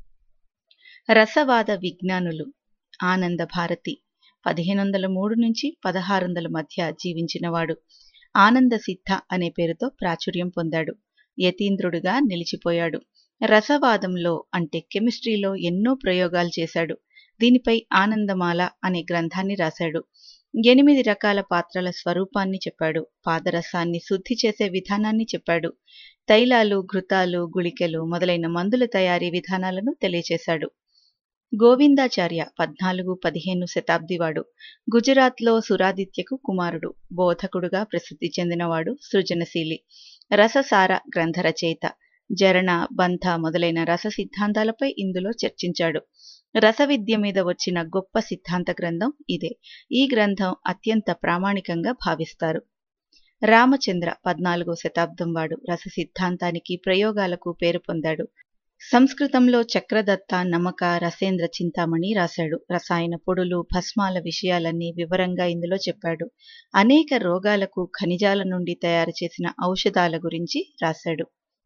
H: రసవాద విజ్ఞానులు ఆనంద భారతి పదిహేను వందల మూడు నుంచి పదహారు వందల మధ్య జీవించినవాడు ఆనంద సిద్ధ అనే పేరుతో ప్రాచుర్యం పొందాడు యతీంద్రుడుగా నిలిచిపోయాడు రసవాదంలో అంటే కెమిస్ట్రీలో ఎన్నో ప్రయోగాలు చేశాడు దీనిపై ఆనందమాల అనే గ్రంథాన్ని రాశాడు ఎనిమిది రకాల పాత్రల స్వరూపాన్ని చెప్పాడు పాదరసాన్ని శుద్ధి చేసే విధానాన్ని చెప్పాడు తైలాలు ఘృతాలు గుళికలు మొదలైన మందుల తయారీ విధానాలను తెలియచేశాడు గోవిందాచార్య పద్నాలుగు పదిహేను శతాబ్దివాడు గుజరాత్లో సురాదిత్యకు కుమారుడు బోధకుడుగా ప్రసిద్ధి చెందినవాడు సృజనశీలి రససార గ్రంథ రచయిత జరణ బంధ మొదలైన రస సిద్ధాంతాలపై ఇందులో చర్చించాడు రస విద్య మీద వచ్చిన గొప్ప సిద్ధాంత గ్రంథం ఇదే ఈ గ్రంథం అత్యంత ప్రామాణికంగా భావిస్తారు రామచంద్ర పద్నాలుగో శతాబ్దం వాడు రస సిద్ధాంతానికి ప్రయోగాలకు పేరు పొందాడు సంస్కృతంలో చక్రదత్త నమక రసేంద్ర చింతామణి రాశాడు రసాయన పొడులు భస్మాల విషయాలన్నీ వివరంగా ఇందులో చెప్పాడు అనేక రోగాలకు ఖనిజాల నుండి తయారు చేసిన ఔషధాల గురించి రాశాడు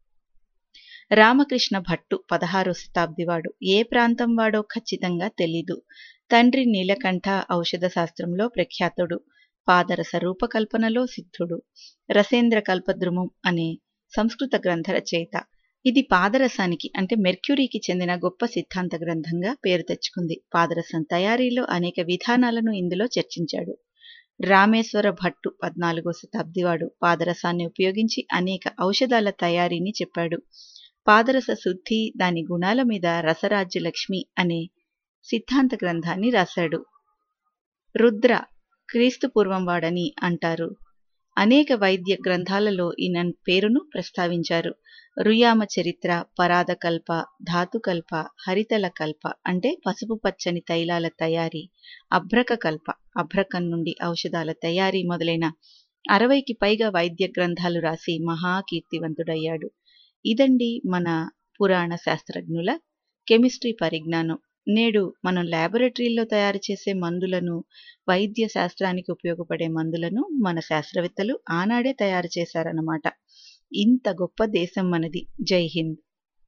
H: రామకృష్ణ భట్టు పదహారో శతాబ్దివాడు ఏ ప్రాంతం వాడో ఖచ్చితంగా తెలీదు తండ్రి నీలకంఠ ఔషధ శాస్త్రంలో ప్రఖ్యాతుడు పాదరస రూపకల్పనలో సిద్ధుడు రసేంద్ర కల్పద్రుమం అనే సంస్కృత గ్రంథ రచయిత ఇది పాదరసానికి అంటే మెర్క్యూరీకి చెందిన గొప్ప సిద్ధాంత గ్రంథంగా పేరు తెచ్చుకుంది పాదరసం తయారీలో అనేక విధానాలను ఇందులో చర్చించాడు రామేశ్వర భట్టు పద్నాలుగో శతాబ్దివాడు పాదరసాన్ని ఉపయోగించి అనేక ఔషధాల తయారీని చెప్పాడు పాదరస శుద్ధి దాని గుణాల మీద రసరాజ్య లక్ష్మి అనే సిద్ధాంత గ్రంథాన్ని రాశాడు రుద్ర క్రీస్తు పూర్వం వాడని అంటారు అనేక వైద్య గ్రంథాలలో ఈయన పేరును ప్రస్తావించారు రుయామ చరిత్ర పరాదకల్ప ధాతుకల్ప హరితల కల్ప అంటే పసుపు పచ్చని తైలాల తయారీ అభ్రక కల్ప అభ్రకం నుండి ఔషధాల తయారీ మొదలైన అరవైకి పైగా వైద్య గ్రంథాలు రాసి మహాకీర్తివంతుడయ్యాడు ఇదండి మన పురాణ శాస్త్రజ్ఞుల కెమిస్ట్రీ పరిజ్ఞానం నేడు మనం ల్యాబొరేటరీల్లో తయారు చేసే మందులను వైద్య శాస్త్రానికి ఉపయోగపడే మందులను మన శాస్త్రవేత్తలు ఆనాడే తయారు చేశారన్నమాట ఇంత గొప్ప దేశం మనది జై Hind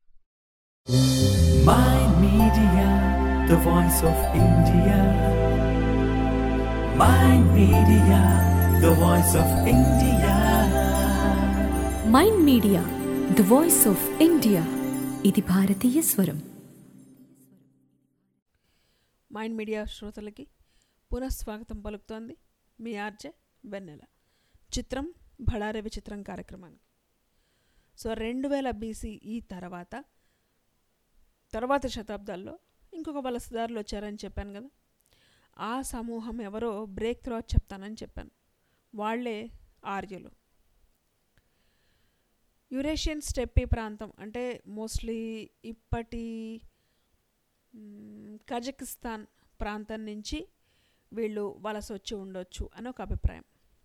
A: Mind Media, the voice of India. Mind Media, the voice of India.
B: Mind media the voice of India ఇది భారతీయ స్వరం
D: మైండ్ మీడియా శ్రోతలకి పునఃస్వాగతం పలుకుతోంది మీ ఆర్జే వెన్నెల చిత్రం బళారే విచిత్రం కార్యక్రమానికి సో రెండు వేల బీసీ ఈ తర్వాత తర్వాత శతాబ్దాల్లో ఇంకొక వలసదారులు వచ్చారని చెప్పాను కదా ఆ సమూహం ఎవరో బ్రేక్ త్రూ చెప్తానని చెప్పాను వాళ్ళే ఆర్యులు యురేషియన్ స్టెప్పీ ప్రాంతం అంటే మోస్ట్లీ ఇప్పటి మ్, కజకిస్తాన్ ప్రాంతం నుంచి వీళ్ళు వలస వచ్చి ఉండొచ్చు అని ఒక అభిప్రాయం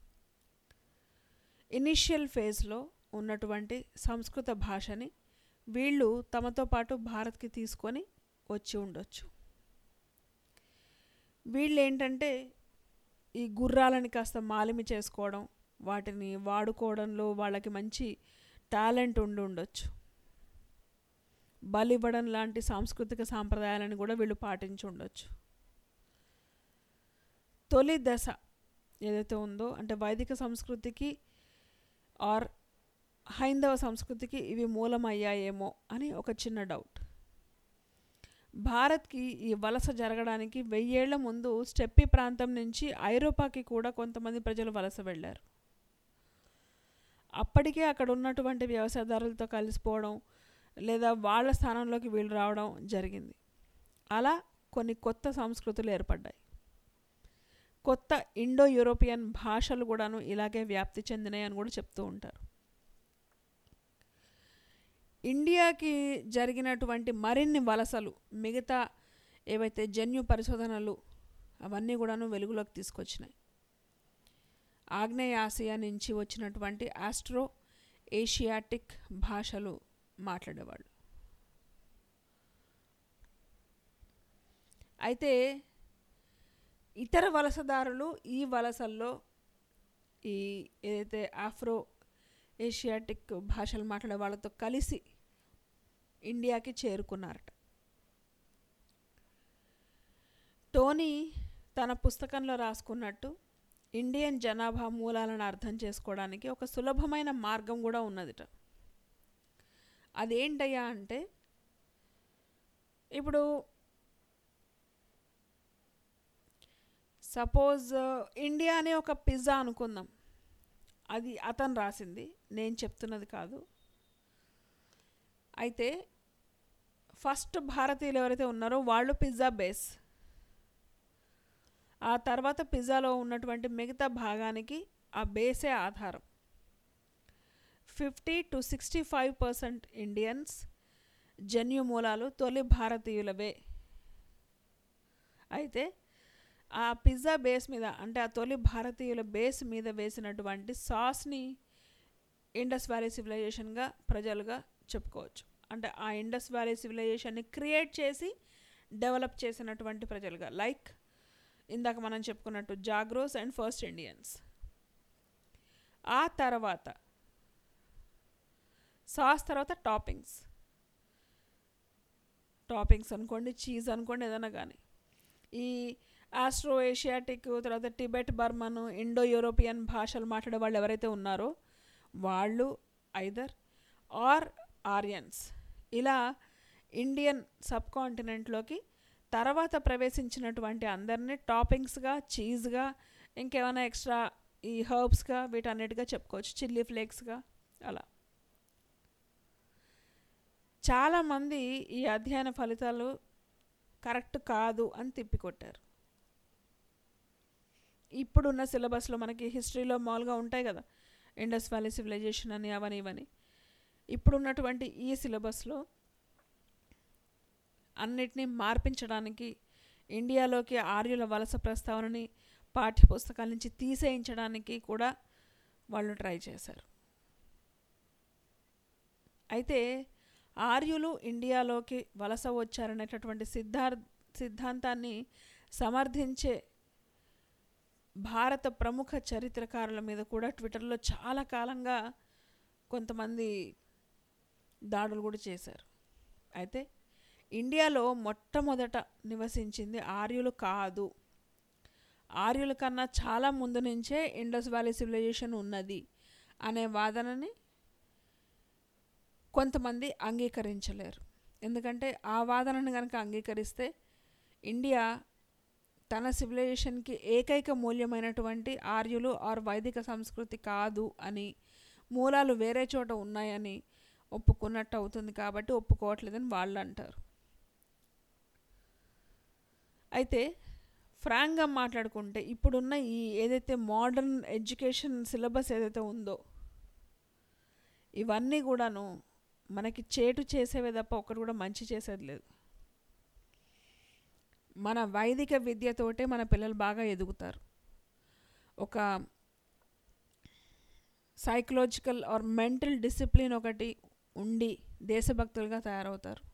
D: ఇనిషియల్ ఫేజ్లో ఉన్నటువంటి సంస్కృత భాషని వీళ్ళు తమతో పాటు భారత్కి తీసుకొని వచ్చి ఉండొచ్చు వీళ్ళు ఏంటంటే ఈ గుర్రాలని కాస్త మాలిమి చేసుకోవడం వాటిని వాడుకోవడంలో వాళ్ళకి మంచి టాలెంట్ ఉండి ఉండొచ్చు బలివ్వడం లాంటి సాంస్కృతిక సాంప్రదాయాలను కూడా వీళ్ళు పాటించి ఉండొచ్చు తొలి దశ ఏదైతే ఉందో అంటే వైదిక సంస్కృతికి ఆర్ హైందవ సంస్కృతికి ఇవి మూలమయ్యాయేమో అని ఒక చిన్న డౌట్ భారత్కి ఈ వలస జరగడానికి వెయ్యేళ్ల ముందు స్టెప్పీ ప్రాంతం నుంచి ఐరోపాకి కూడా కొంతమంది ప్రజలు వలస వెళ్ళారు అప్పటికే అక్కడ ఉన్నటువంటి వ్యవసాయదారులతో కలిసిపోవడం లేదా వాళ్ళ స్థానంలోకి వీళ్ళు రావడం జరిగింది అలా కొన్ని కొత్త సంస్కృతులు ఏర్పడ్డాయి కొత్త ఇండో యూరోపియన్ భాషలు కూడాను ఇలాగే వ్యాప్తి చెందినాయి అని కూడా చెప్తూ ఉంటారు ఇండియాకి జరిగినటువంటి మరిన్ని వలసలు మిగతా ఏవైతే జన్యు పరిశోధనలు అవన్నీ కూడాను వెలుగులోకి తీసుకొచ్చినాయి ఆగ్నేయ ఆసియా నుంచి వచ్చినటువంటి ఆస్ట్రో ఏషియాటిక్ భాషలు మాట్లాడేవాళ్ళు అయితే ఇతర వలసదారులు ఈ వలసల్లో ఈ ఏదైతే ఆఫ్రో ఏషియాటిక్ భాషలు మాట్లాడే వాళ్ళతో కలిసి ఇండియాకి చేరుకున్నారట టోనీ తన పుస్తకంలో రాసుకున్నట్టు ఇండియన్ జనాభా మూలాలను అర్థం చేసుకోవడానికి ఒక సులభమైన మార్గం కూడా ఉన్నదిట అదేంటయ్యా అంటే ఇప్పుడు సపోజ్ ఇండియా అనే ఒక పిజ్జా అనుకుందాం అది అతను రాసింది నేను చెప్తున్నది కాదు అయితే ఫస్ట్ భారతీయులు ఎవరైతే ఉన్నారో వాళ్ళు పిజ్జా బేస్ ఆ తర్వాత పిజ్జాలో ఉన్నటువంటి మిగతా భాగానికి ఆ బేసే ఆధారం fifty to sixty five percent Indians జన్యు మూలాలు తొలి భారతీయులవే అయితే ఆ పిజ్జా బేస్ మీద అంటే ఆ తొలి భారతీయుల బేస్ మీద వేసినటువంటి సాస్ని ఇండస్ వ్యాలీ సివిలైజేషన్గా ప్రజలుగా చెప్పుకోవచ్చు అంటే ఆ ఇండస్ వ్యాలీ సివిలైజేషన్ని క్రియేట్ చేసి డెవలప్ చేసినటువంటి ప్రజలుగా లైక్ ఇందాక మనం చెప్పుకున్నట్టు జాగ్రోస్ అండ్ ఫస్ట్ ఇండియన్స్ ఆ తర్వాత సాస్ తర్వాత టాపింగ్స్ టాపింగ్స్ అనుకోండి చీజ్ అనుకోండి ఏదైనా కానీ ఈ ఆస్ట్రో ఏషియాటిక్ తర్వాత టిబెట్ బర్మన్ ఇండో యూరోపియన్ భాషలు మాట్లాడే వాళ్ళు ఎవరైతే ఉన్నారో వాళ్ళు ఐదర్ ఆర్ ఆర్యన్స్ ఇలా ఇండియన్ సబ్ కాంటినెంట్లోకి తర్వాత ప్రవేశించినటువంటి అందరినీ టాపింగ్స్గా చీజ్గా ఇంకేమైనా ఎక్స్ట్రా ఈ హర్బ్స్గా వీటన్నిటిగా చెప్పుకోవచ్చు చిల్లీ ఫ్లేక్స్గా అలా చాలామంది ఈ అధ్యయన ఫలితాలు కరెక్ట్ కాదు అని తిప్పికొట్టారు ఇప్పుడున్న సిలబస్లో మనకి హిస్టరీలో మామూలుగా ఉంటాయి కదా ఇండస్ వ్యాలీ సివిలైజేషన్ అని అవని ఇవని ఇప్పుడున్నటువంటి ఈ సిలబస్లో అన్నిటినీ మార్పించడానికి ఇండియాలోకి ఆర్యుల వలస ప్రస్తావనని పాఠ్యపుస్తకాల నుంచి తీసేయించడానికి కూడా వాళ్ళు ట్రై చేశారు అయితే ఆర్యులు ఇండియాలోకి వలస వచ్చారనేటటువంటి సిద్ధార్ సిద్ధాంతాన్ని సమర్థించే భారత ప్రముఖ చరిత్రకారుల మీద కూడా ట్విట్టర్లో చాలా కాలంగా కొంతమంది దాడులు కూడా చేశారు అయితే ఇండియాలో మొట్టమొదట నివసించింది ఆర్యులు కాదు ఆర్యుల కన్నా చాలా ముందు నుంచే ఇండస్ వ్యాలీ సివిలైజేషన్ ఉన్నది అనే వాదనని కొంతమంది అంగీకరించలేరు ఎందుకంటే ఆ వాదనను కనుక అంగీకరిస్తే ఇండియా తన సివిలైజేషన్కి ఏకైక మూల్యమైనటువంటి ఆర్యులు ఆర్ వైదిక సంస్కృతి కాదు అని మూలాలు వేరే చోట ఉన్నాయని ఒప్పుకున్నట్టు అవుతుంది కాబట్టి ఒప్పుకోవట్లేదని వాళ్ళు అంటారు అయితే ఫ్రాంక్గా మాట్లాడుకుంటే ఇప్పుడున్న ఈ ఏదైతే మోడర్న్ ఎడ్యుకేషన్ సిలబస్ ఏదైతే ఉందో ఇవన్నీ కూడాను మనకి చేటు చేసేవే తప్ప ఒకటి కూడా మంచి చేసేది లేదు మన వైదిక విద్యతోటే మన పిల్లలు బాగా ఎదుగుతారు ఒక సైకలాజికల్ ఆర్ మెంటల్ డిసిప్లిన్ ఒకటి ఉండి దేశభక్తులుగా తయారవుతారు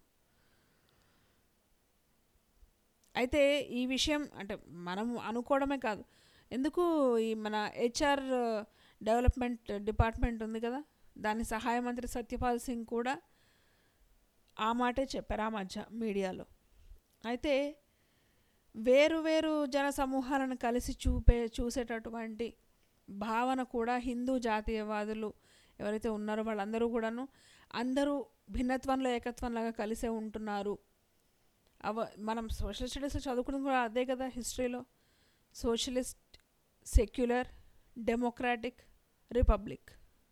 D: అయితే ఈ విషయం అంటే మనం అనుకోవడమే కాదు ఎందుకు ఈ మన హెచ్ఆర్ డెవలప్మెంట్ డిపార్ట్మెంట్ ఉంది కదా దాని సహాయ మంత్రి సత్యపాల్ సింగ్ కూడా ఆ మాటే చెప్పారు ఆ మధ్య మీడియాలో అయితే వేరు వేరు జన సమూహాలను కలిసి చూపే చూసేటటువంటి భావన కూడా హిందూ జాతీయవాదులు ఎవరైతే ఉన్నారో వాళ్ళందరూ కూడాను అందరూ భిన్నత్వంలో ఏకత్వంలాగా కలిసే ఉంటున్నారు అవ మనం సోషల్ స్టడీస్లో చదువుకున్నది కూడా అదే కదా హిస్టరీలో socialist secular democratic republic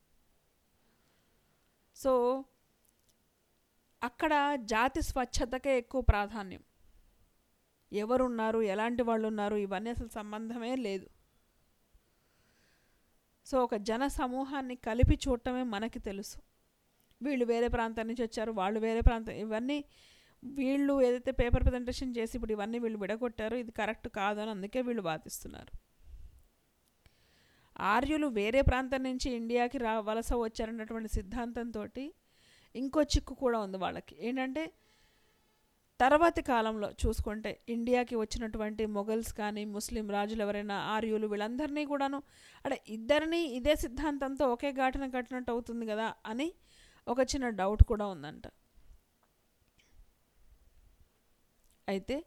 D: so అక్కడ జాతి స్వచ్ఛతకే ఎక్కువ ప్రాధాన్యం ఎవరున్నారు ఎలాంటి వాళ్ళు ఉన్నారు ఇవన్నీ అసలు సంబంధమే లేదు సో ఒక జన సమూహాన్ని కలిపి చూడటమే మనకి తెలుసు వీళ్ళు వేరే ప్రాంతం నుంచి వచ్చారు వాళ్ళు వేరే ప్రాంతం ఇవన్నీ వీళ్ళు ఏదైతే పేపర్ ప్రజెంటేషన్ చేసి ఇప్పుడు ఇవన్నీ వీళ్ళు విడగొట్టారో ఇది కరెక్ట్ కాదు అని అందుకే వీళ్ళు వాదిస్తున్నారు ఆర్యులు వేరే ప్రాంతం నుంచి ఇండియాకి రా వలస వచ్చారన్నటువంటి సిద్ధాంతంతో ఇంకో చిక్కు కూడా ఉంది వాళ్ళకి ఏంటంటే తర్వాతి కాలంలో చూసుకుంటే ఇండియాకి వచ్చినటువంటి మొఘల్స్ కానీ ముస్లిం రాజులు ఎవరైనా ఆర్యులు వీళ్ళందరినీ కూడాను అంటే ఇద్దరిని ఇదే సిద్ధాంతంతో ఒకే ఘాటన కట్టినట్టు అవుతుంది కదా అని ఒక చిన్న డౌట్ కూడా ఉందంట అయితే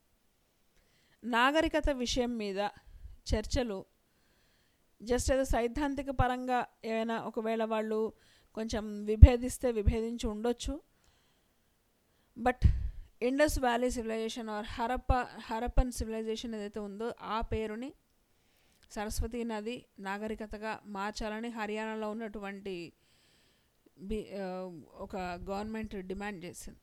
D: నాగరికత విషయం మీద చర్చలు జస్ట్ ఏదో సైద్ధాంతిక పరంగా ఏమైనా ఒకవేళ వాళ్ళు కొంచెం విభేదిస్తే విభేదించి ఉండొచ్చు but Indus valley civilization or Harappa Harappan civilization ఏదైతే ఉందో ఆ పేరుని సరస్వతీ నది నాగరికతగా మార్చాలని హర్యానాలో ఉన్నటువంటి బి ఒక గవర్నమెంట్ డిమాండ్ చేసింది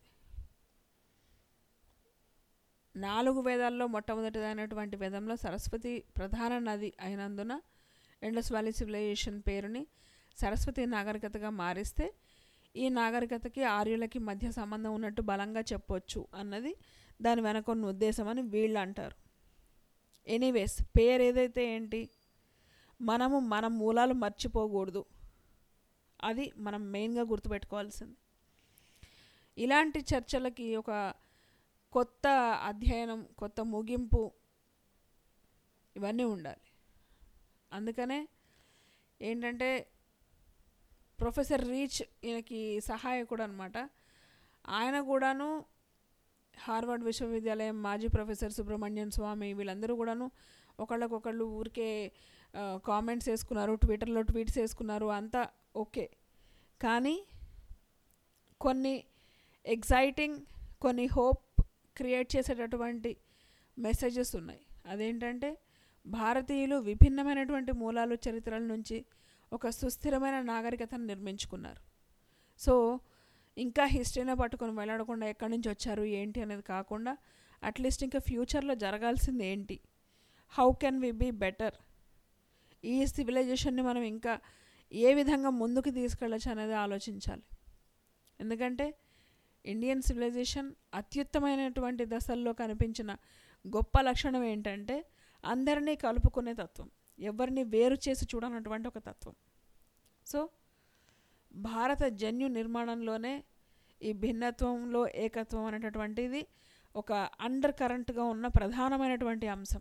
D: నాలుగు వేదాల్లో మొట్టమొదటిదైనటువంటి వేదంలో సరస్వతి ప్రధాన నది అయినందున ఇండస్ వ్యాలీ సివిలైజేషన్ పేరుని సరస్వతి నాగరికతగా మారిస్తే ఈ నాగరికతకి ఆర్యులకి మధ్య సంబంధం ఉన్నట్టు బలంగా చెప్పొచ్చు అన్నది దాని వెనక ఉన్న ఉద్దేశం అని వీళ్ళు అంటారు ఎనీవేస్ పేరు ఏదైతే ఏంటి మనము మన మూలాలు మర్చిపోకూడదు అది మనం మెయిన్గా గుర్తుపెట్టుకోవాల్సింది ఇలాంటి చర్చలకి ఒక కొత్త అధ్యయనం కొత్త ముగింపు ఇవన్నీ ఉండాలి అందుకనే ఏంటంటే ప్రొఫెసర్ రీచ్ ఈయనకి సహాయకుడు అనమాట ఆయన కూడాను హార్వర్డ్ విశ్వవిద్యాలయం మాజీ ప్రొఫెసర్ సుబ్రహ్మణ్యం స్వామి వీళ్ళందరూ కూడాను ఒకళ్ళకొకళ్ళు ఊరికే కామెంట్స్ వేసుకున్నారు ట్విట్టర్లో ట్వీట్స్ వేసుకున్నారు అంతా ఓకే కానీ కొన్ని ఎగ్జైటింగ్ కొన్ని హోప్ క్రియేట్ చేసేటటువంటి మెసేజెస్ ఉన్నాయి అదేంటంటే భారతీయులు విభిన్నమైనటువంటి మూలాలు చరిత్రల నుంచి ఒక సుస్థిరమైన నాగరికతను నిర్మించుకున్నారు సో ఇంకా హిస్టరీనే పట్టుకొని వెళ్ళాడకుండా ఎక్కడి నుంచి వచ్చారు ఏంటి అనేది కాకుండా అట్లీస్ట్ ఇంకా ఫ్యూచర్లో జరగాల్సింది ఏంటి how can we be better ఈ సివిలైజేషన్ని మనం ఇంకా ఏ విధంగా ముందుకు తీసుకెళ్ళచ్చు అనేది ఆలోచించాలి ఎందుకంటే ఇండియన్ సివిలైజేషన్ అత్యుత్తమైనటువంటి దశల్లో కనిపించిన గొప్ప లక్షణం ఏంటంటే అందరినీ కలుపుకునే తత్వం ఎవరిని వేరు చేసి చూడనటువంటి ఒక తత్వం సో భారత జన్యు నిర్మాణంలోనే ఈ భిన్నత్వంలో ఏకత్వం అనేటటువంటిది ఒక అండర్ కరెంట్గా ఉన్న ప్రధానమైనటువంటి అంశం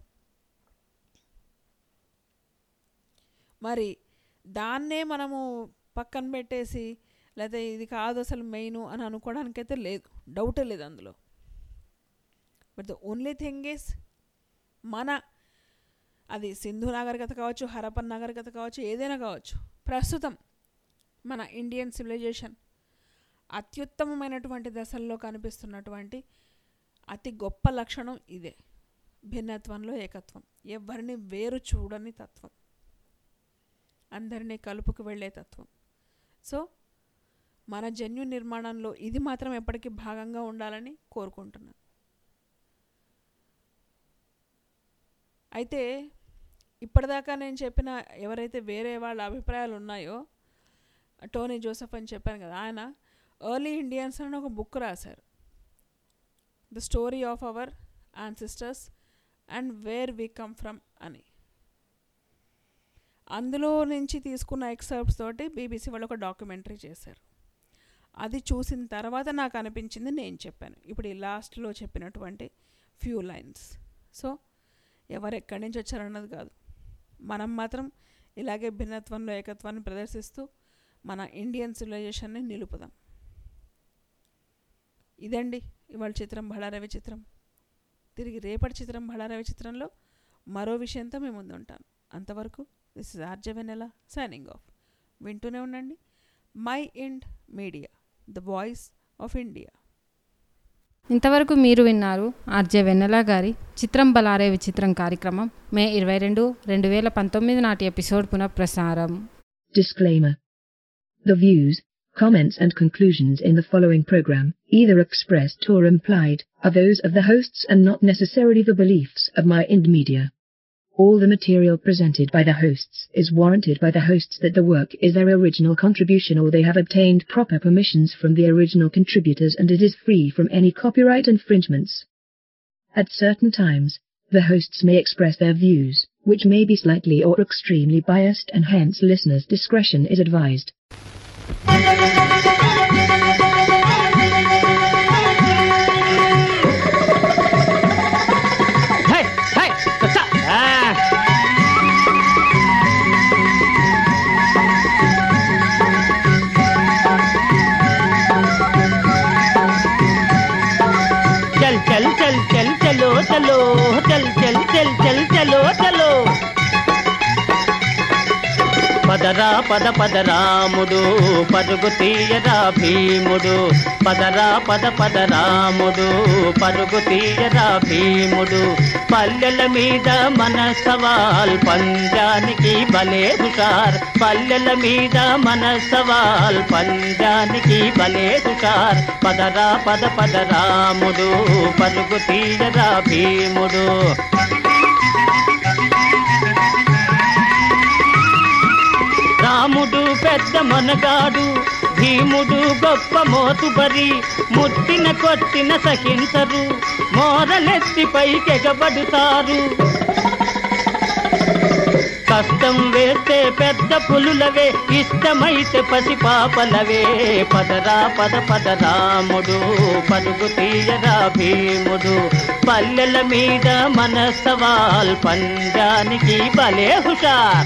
D: మరి దాన్నే మనము పక్కన పెట్టేసి లేకపోతే ఇది కాదు అసలు మెయిన్ అని అనుకోవడానికైతే లేదు డౌటే లేదు అందులో but the only thing is మన అది సింధు నాగరికత కావచ్చు హరప్పన్ నాగరికత కావచ్చు ఏదైనా కావచ్చు ప్రస్తుతం మన ఇండియన్ సివిలైజేషన్ అత్యుత్తమమైనటువంటి దశల్లో కనిపిస్తున్నటువంటి అతి గొప్ప లక్షణం ఇదే భిన్నత్వంలో ఏకత్వం ఎవరిని వేరు చూడని తత్వం అందరినీ కలుపుకు వెళ్ళే తత్వం సో మన జన్యు నిర్మాణంలో ఇది మాత్రం ఎప్పటికీ భాగంగా ఉండాలని కోరుకుంటున్నాను అయితే ఇప్పటిదాకా నేను చెప్పిన ఎవరైతే వేరే వాళ్ళ అభిప్రాయాలు ఉన్నాయో టోనీ జోసెఫ్ అని చెప్పాను కదా ఆయన ఎర్లీ ఇండియన్స్ అని ఒక బుక్ రాశారు the story of our ancestors and where we come from అని అందులో నుంచి తీసుకున్న ఎక్సర్ప్స్ తోటి బీబీసీ వాళ్ళు ఒక డాక్యుమెంటరీ చేశారు అది చూసిన తర్వాత నాకు అనిపించింది నేను చెప్పాను ఇప్పుడు ఈ లాస్ట్లో చెప్పినటువంటి ఫ్యూ లైన్స్ సో ఎవరు ఎక్కడి నుంచి వచ్చారన్నది కాదు మనం మాత్రం ఇలాగే భిన్నత్వంలో ఏకత్వాన్ని ప్రదర్శిస్తూ మన ఇండియన్ సివిలైజేషన్ని నిలుపుదాం ఇదండి ఇవాళ చిత్రం బళారవి చిత్రం తిరిగి రేపటి చిత్రం బళారవి చిత్రంలో మరో విషయంతో మేము ముందు ఉంటాను అంతవరకు this is RJ Vennela signing off వింటూనే ఉండండి mind media the voice of India
C: ఇంతవరకు మీరు విన్నారు ఆర్జే వెన్నెల గారి చిత్రం బలారే విచిత్రం కార్యక్రమం మే ఇరవై రెండు రెండు వేల పంతొమ్మిది నాటి ఎపిసోడ్ పునఃప్రసారం
M: Disclaimer. The views, comments and conclusions in the following program, either expressed or implied, are those of the hosts and not necessarily the beliefs of My Ind Media. All the material presented by the hosts is warranted by the hosts that the work is their original contribution or they have obtained proper permissions from the original contributors and it is free from any copyright infringements. At certain times, the hosts may express their views, which may be slightly or extremely biased and hence listeners' discretion is advised.
F: హై హై సస ఆ చల్ చల్ చల్ చల్ చలో చలో చల్ చల్ చల్ చల్ చలో చలో పదరా పద పద రాముడు పరుగు తీయరా భీముడు పదరా పద పద రాముడు పరుగు తీయరా భీముడు పల్లెల మీద మన సవాల్ పంజానికి భలే హుషార్ పల్లెల మీద మన సవాల్ పంజానికి భలే హుషార్ పదరా పద పద రాముడు పరుగు తీయరా భీముడు రాముడు పెద్ద మనగాడు భీముడు గొప్ప మోతుబరి ముట్టిన కొట్టిన సహించరు మోరలెత్తి పైకెగబడుతారు కష్టం వేస్తే పెద్ద పులులవే ఇష్టమైతే పసిపాపలవే పదరా పద పద రాముడు పలుగు తీయరా భీముడు పల్లెల మీద మన సవాల్ పంజానికి భలే హుషార్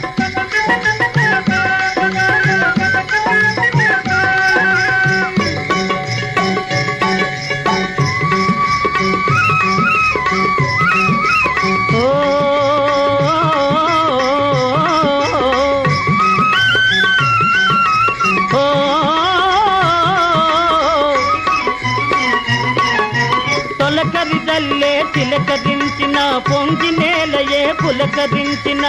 F: తొలకరి దల్లే తిలకరించిన పొంగి నేలయే పులకరించిన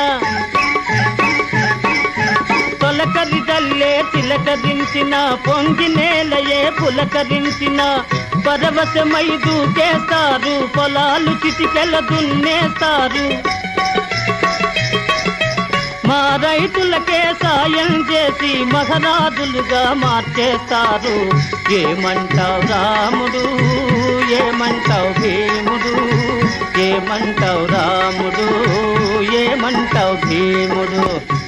F: తొలకరి దల్లే తిలకరించిన పొంగి నేలయే పులకరించిన పరవశమై దూకేస్తారు పొలాలు చిటికెల దున్నేస్తారు మా రైతులకే సాయం చేసి మహరాజులుగా మార్చేస్తారు ఏమంటావు రాముడు ఏమంటావు భీముడు ఏమంటావు రాముడు ఏమంటావు భీముడు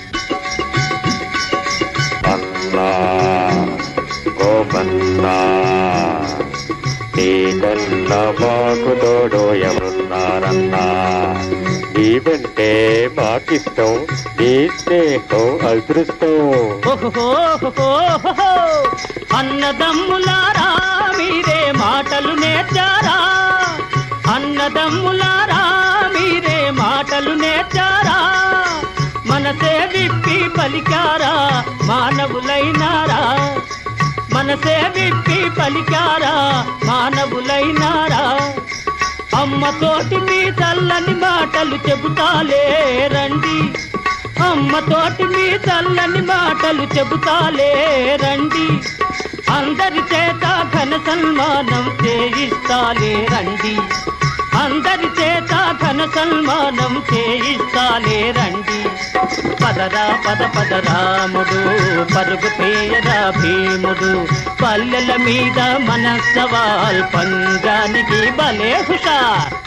N: అన్నా గోపన్నా నీకన్నా మాకు తోడు ఎవరున్నారన్నా నీవంటే మాకిష్టం నీ స్నేహం అదృష్టం
F: ఓహోహోహోహో. అన్నదమ్ములారా మీరే మాటలు నేర్చారా అన్నదమ్ములారా మీరే మాటలు నేర్చారా మనసే విప్పి పలికారా మానవులైనారా మనసే విప్పి పలికారా మానవులైనారా అమ్మతోటి మీ చల్లని మాటలు చెబుతాలే రండి అమ్మతోటి మీ చల్లని మాటలు చెబుతాలే రండి అందరి చేత ఘన సన్మానం చేయిస్తాలే రండి అందరి చేత ఘన సన్మానం చేయిస్తాలే రండి పదరా పద పద రాముడు పరుగు పేయరా భీముడు పల్లెల మీద మన సవాల్ పంజానికి భలే హుషార్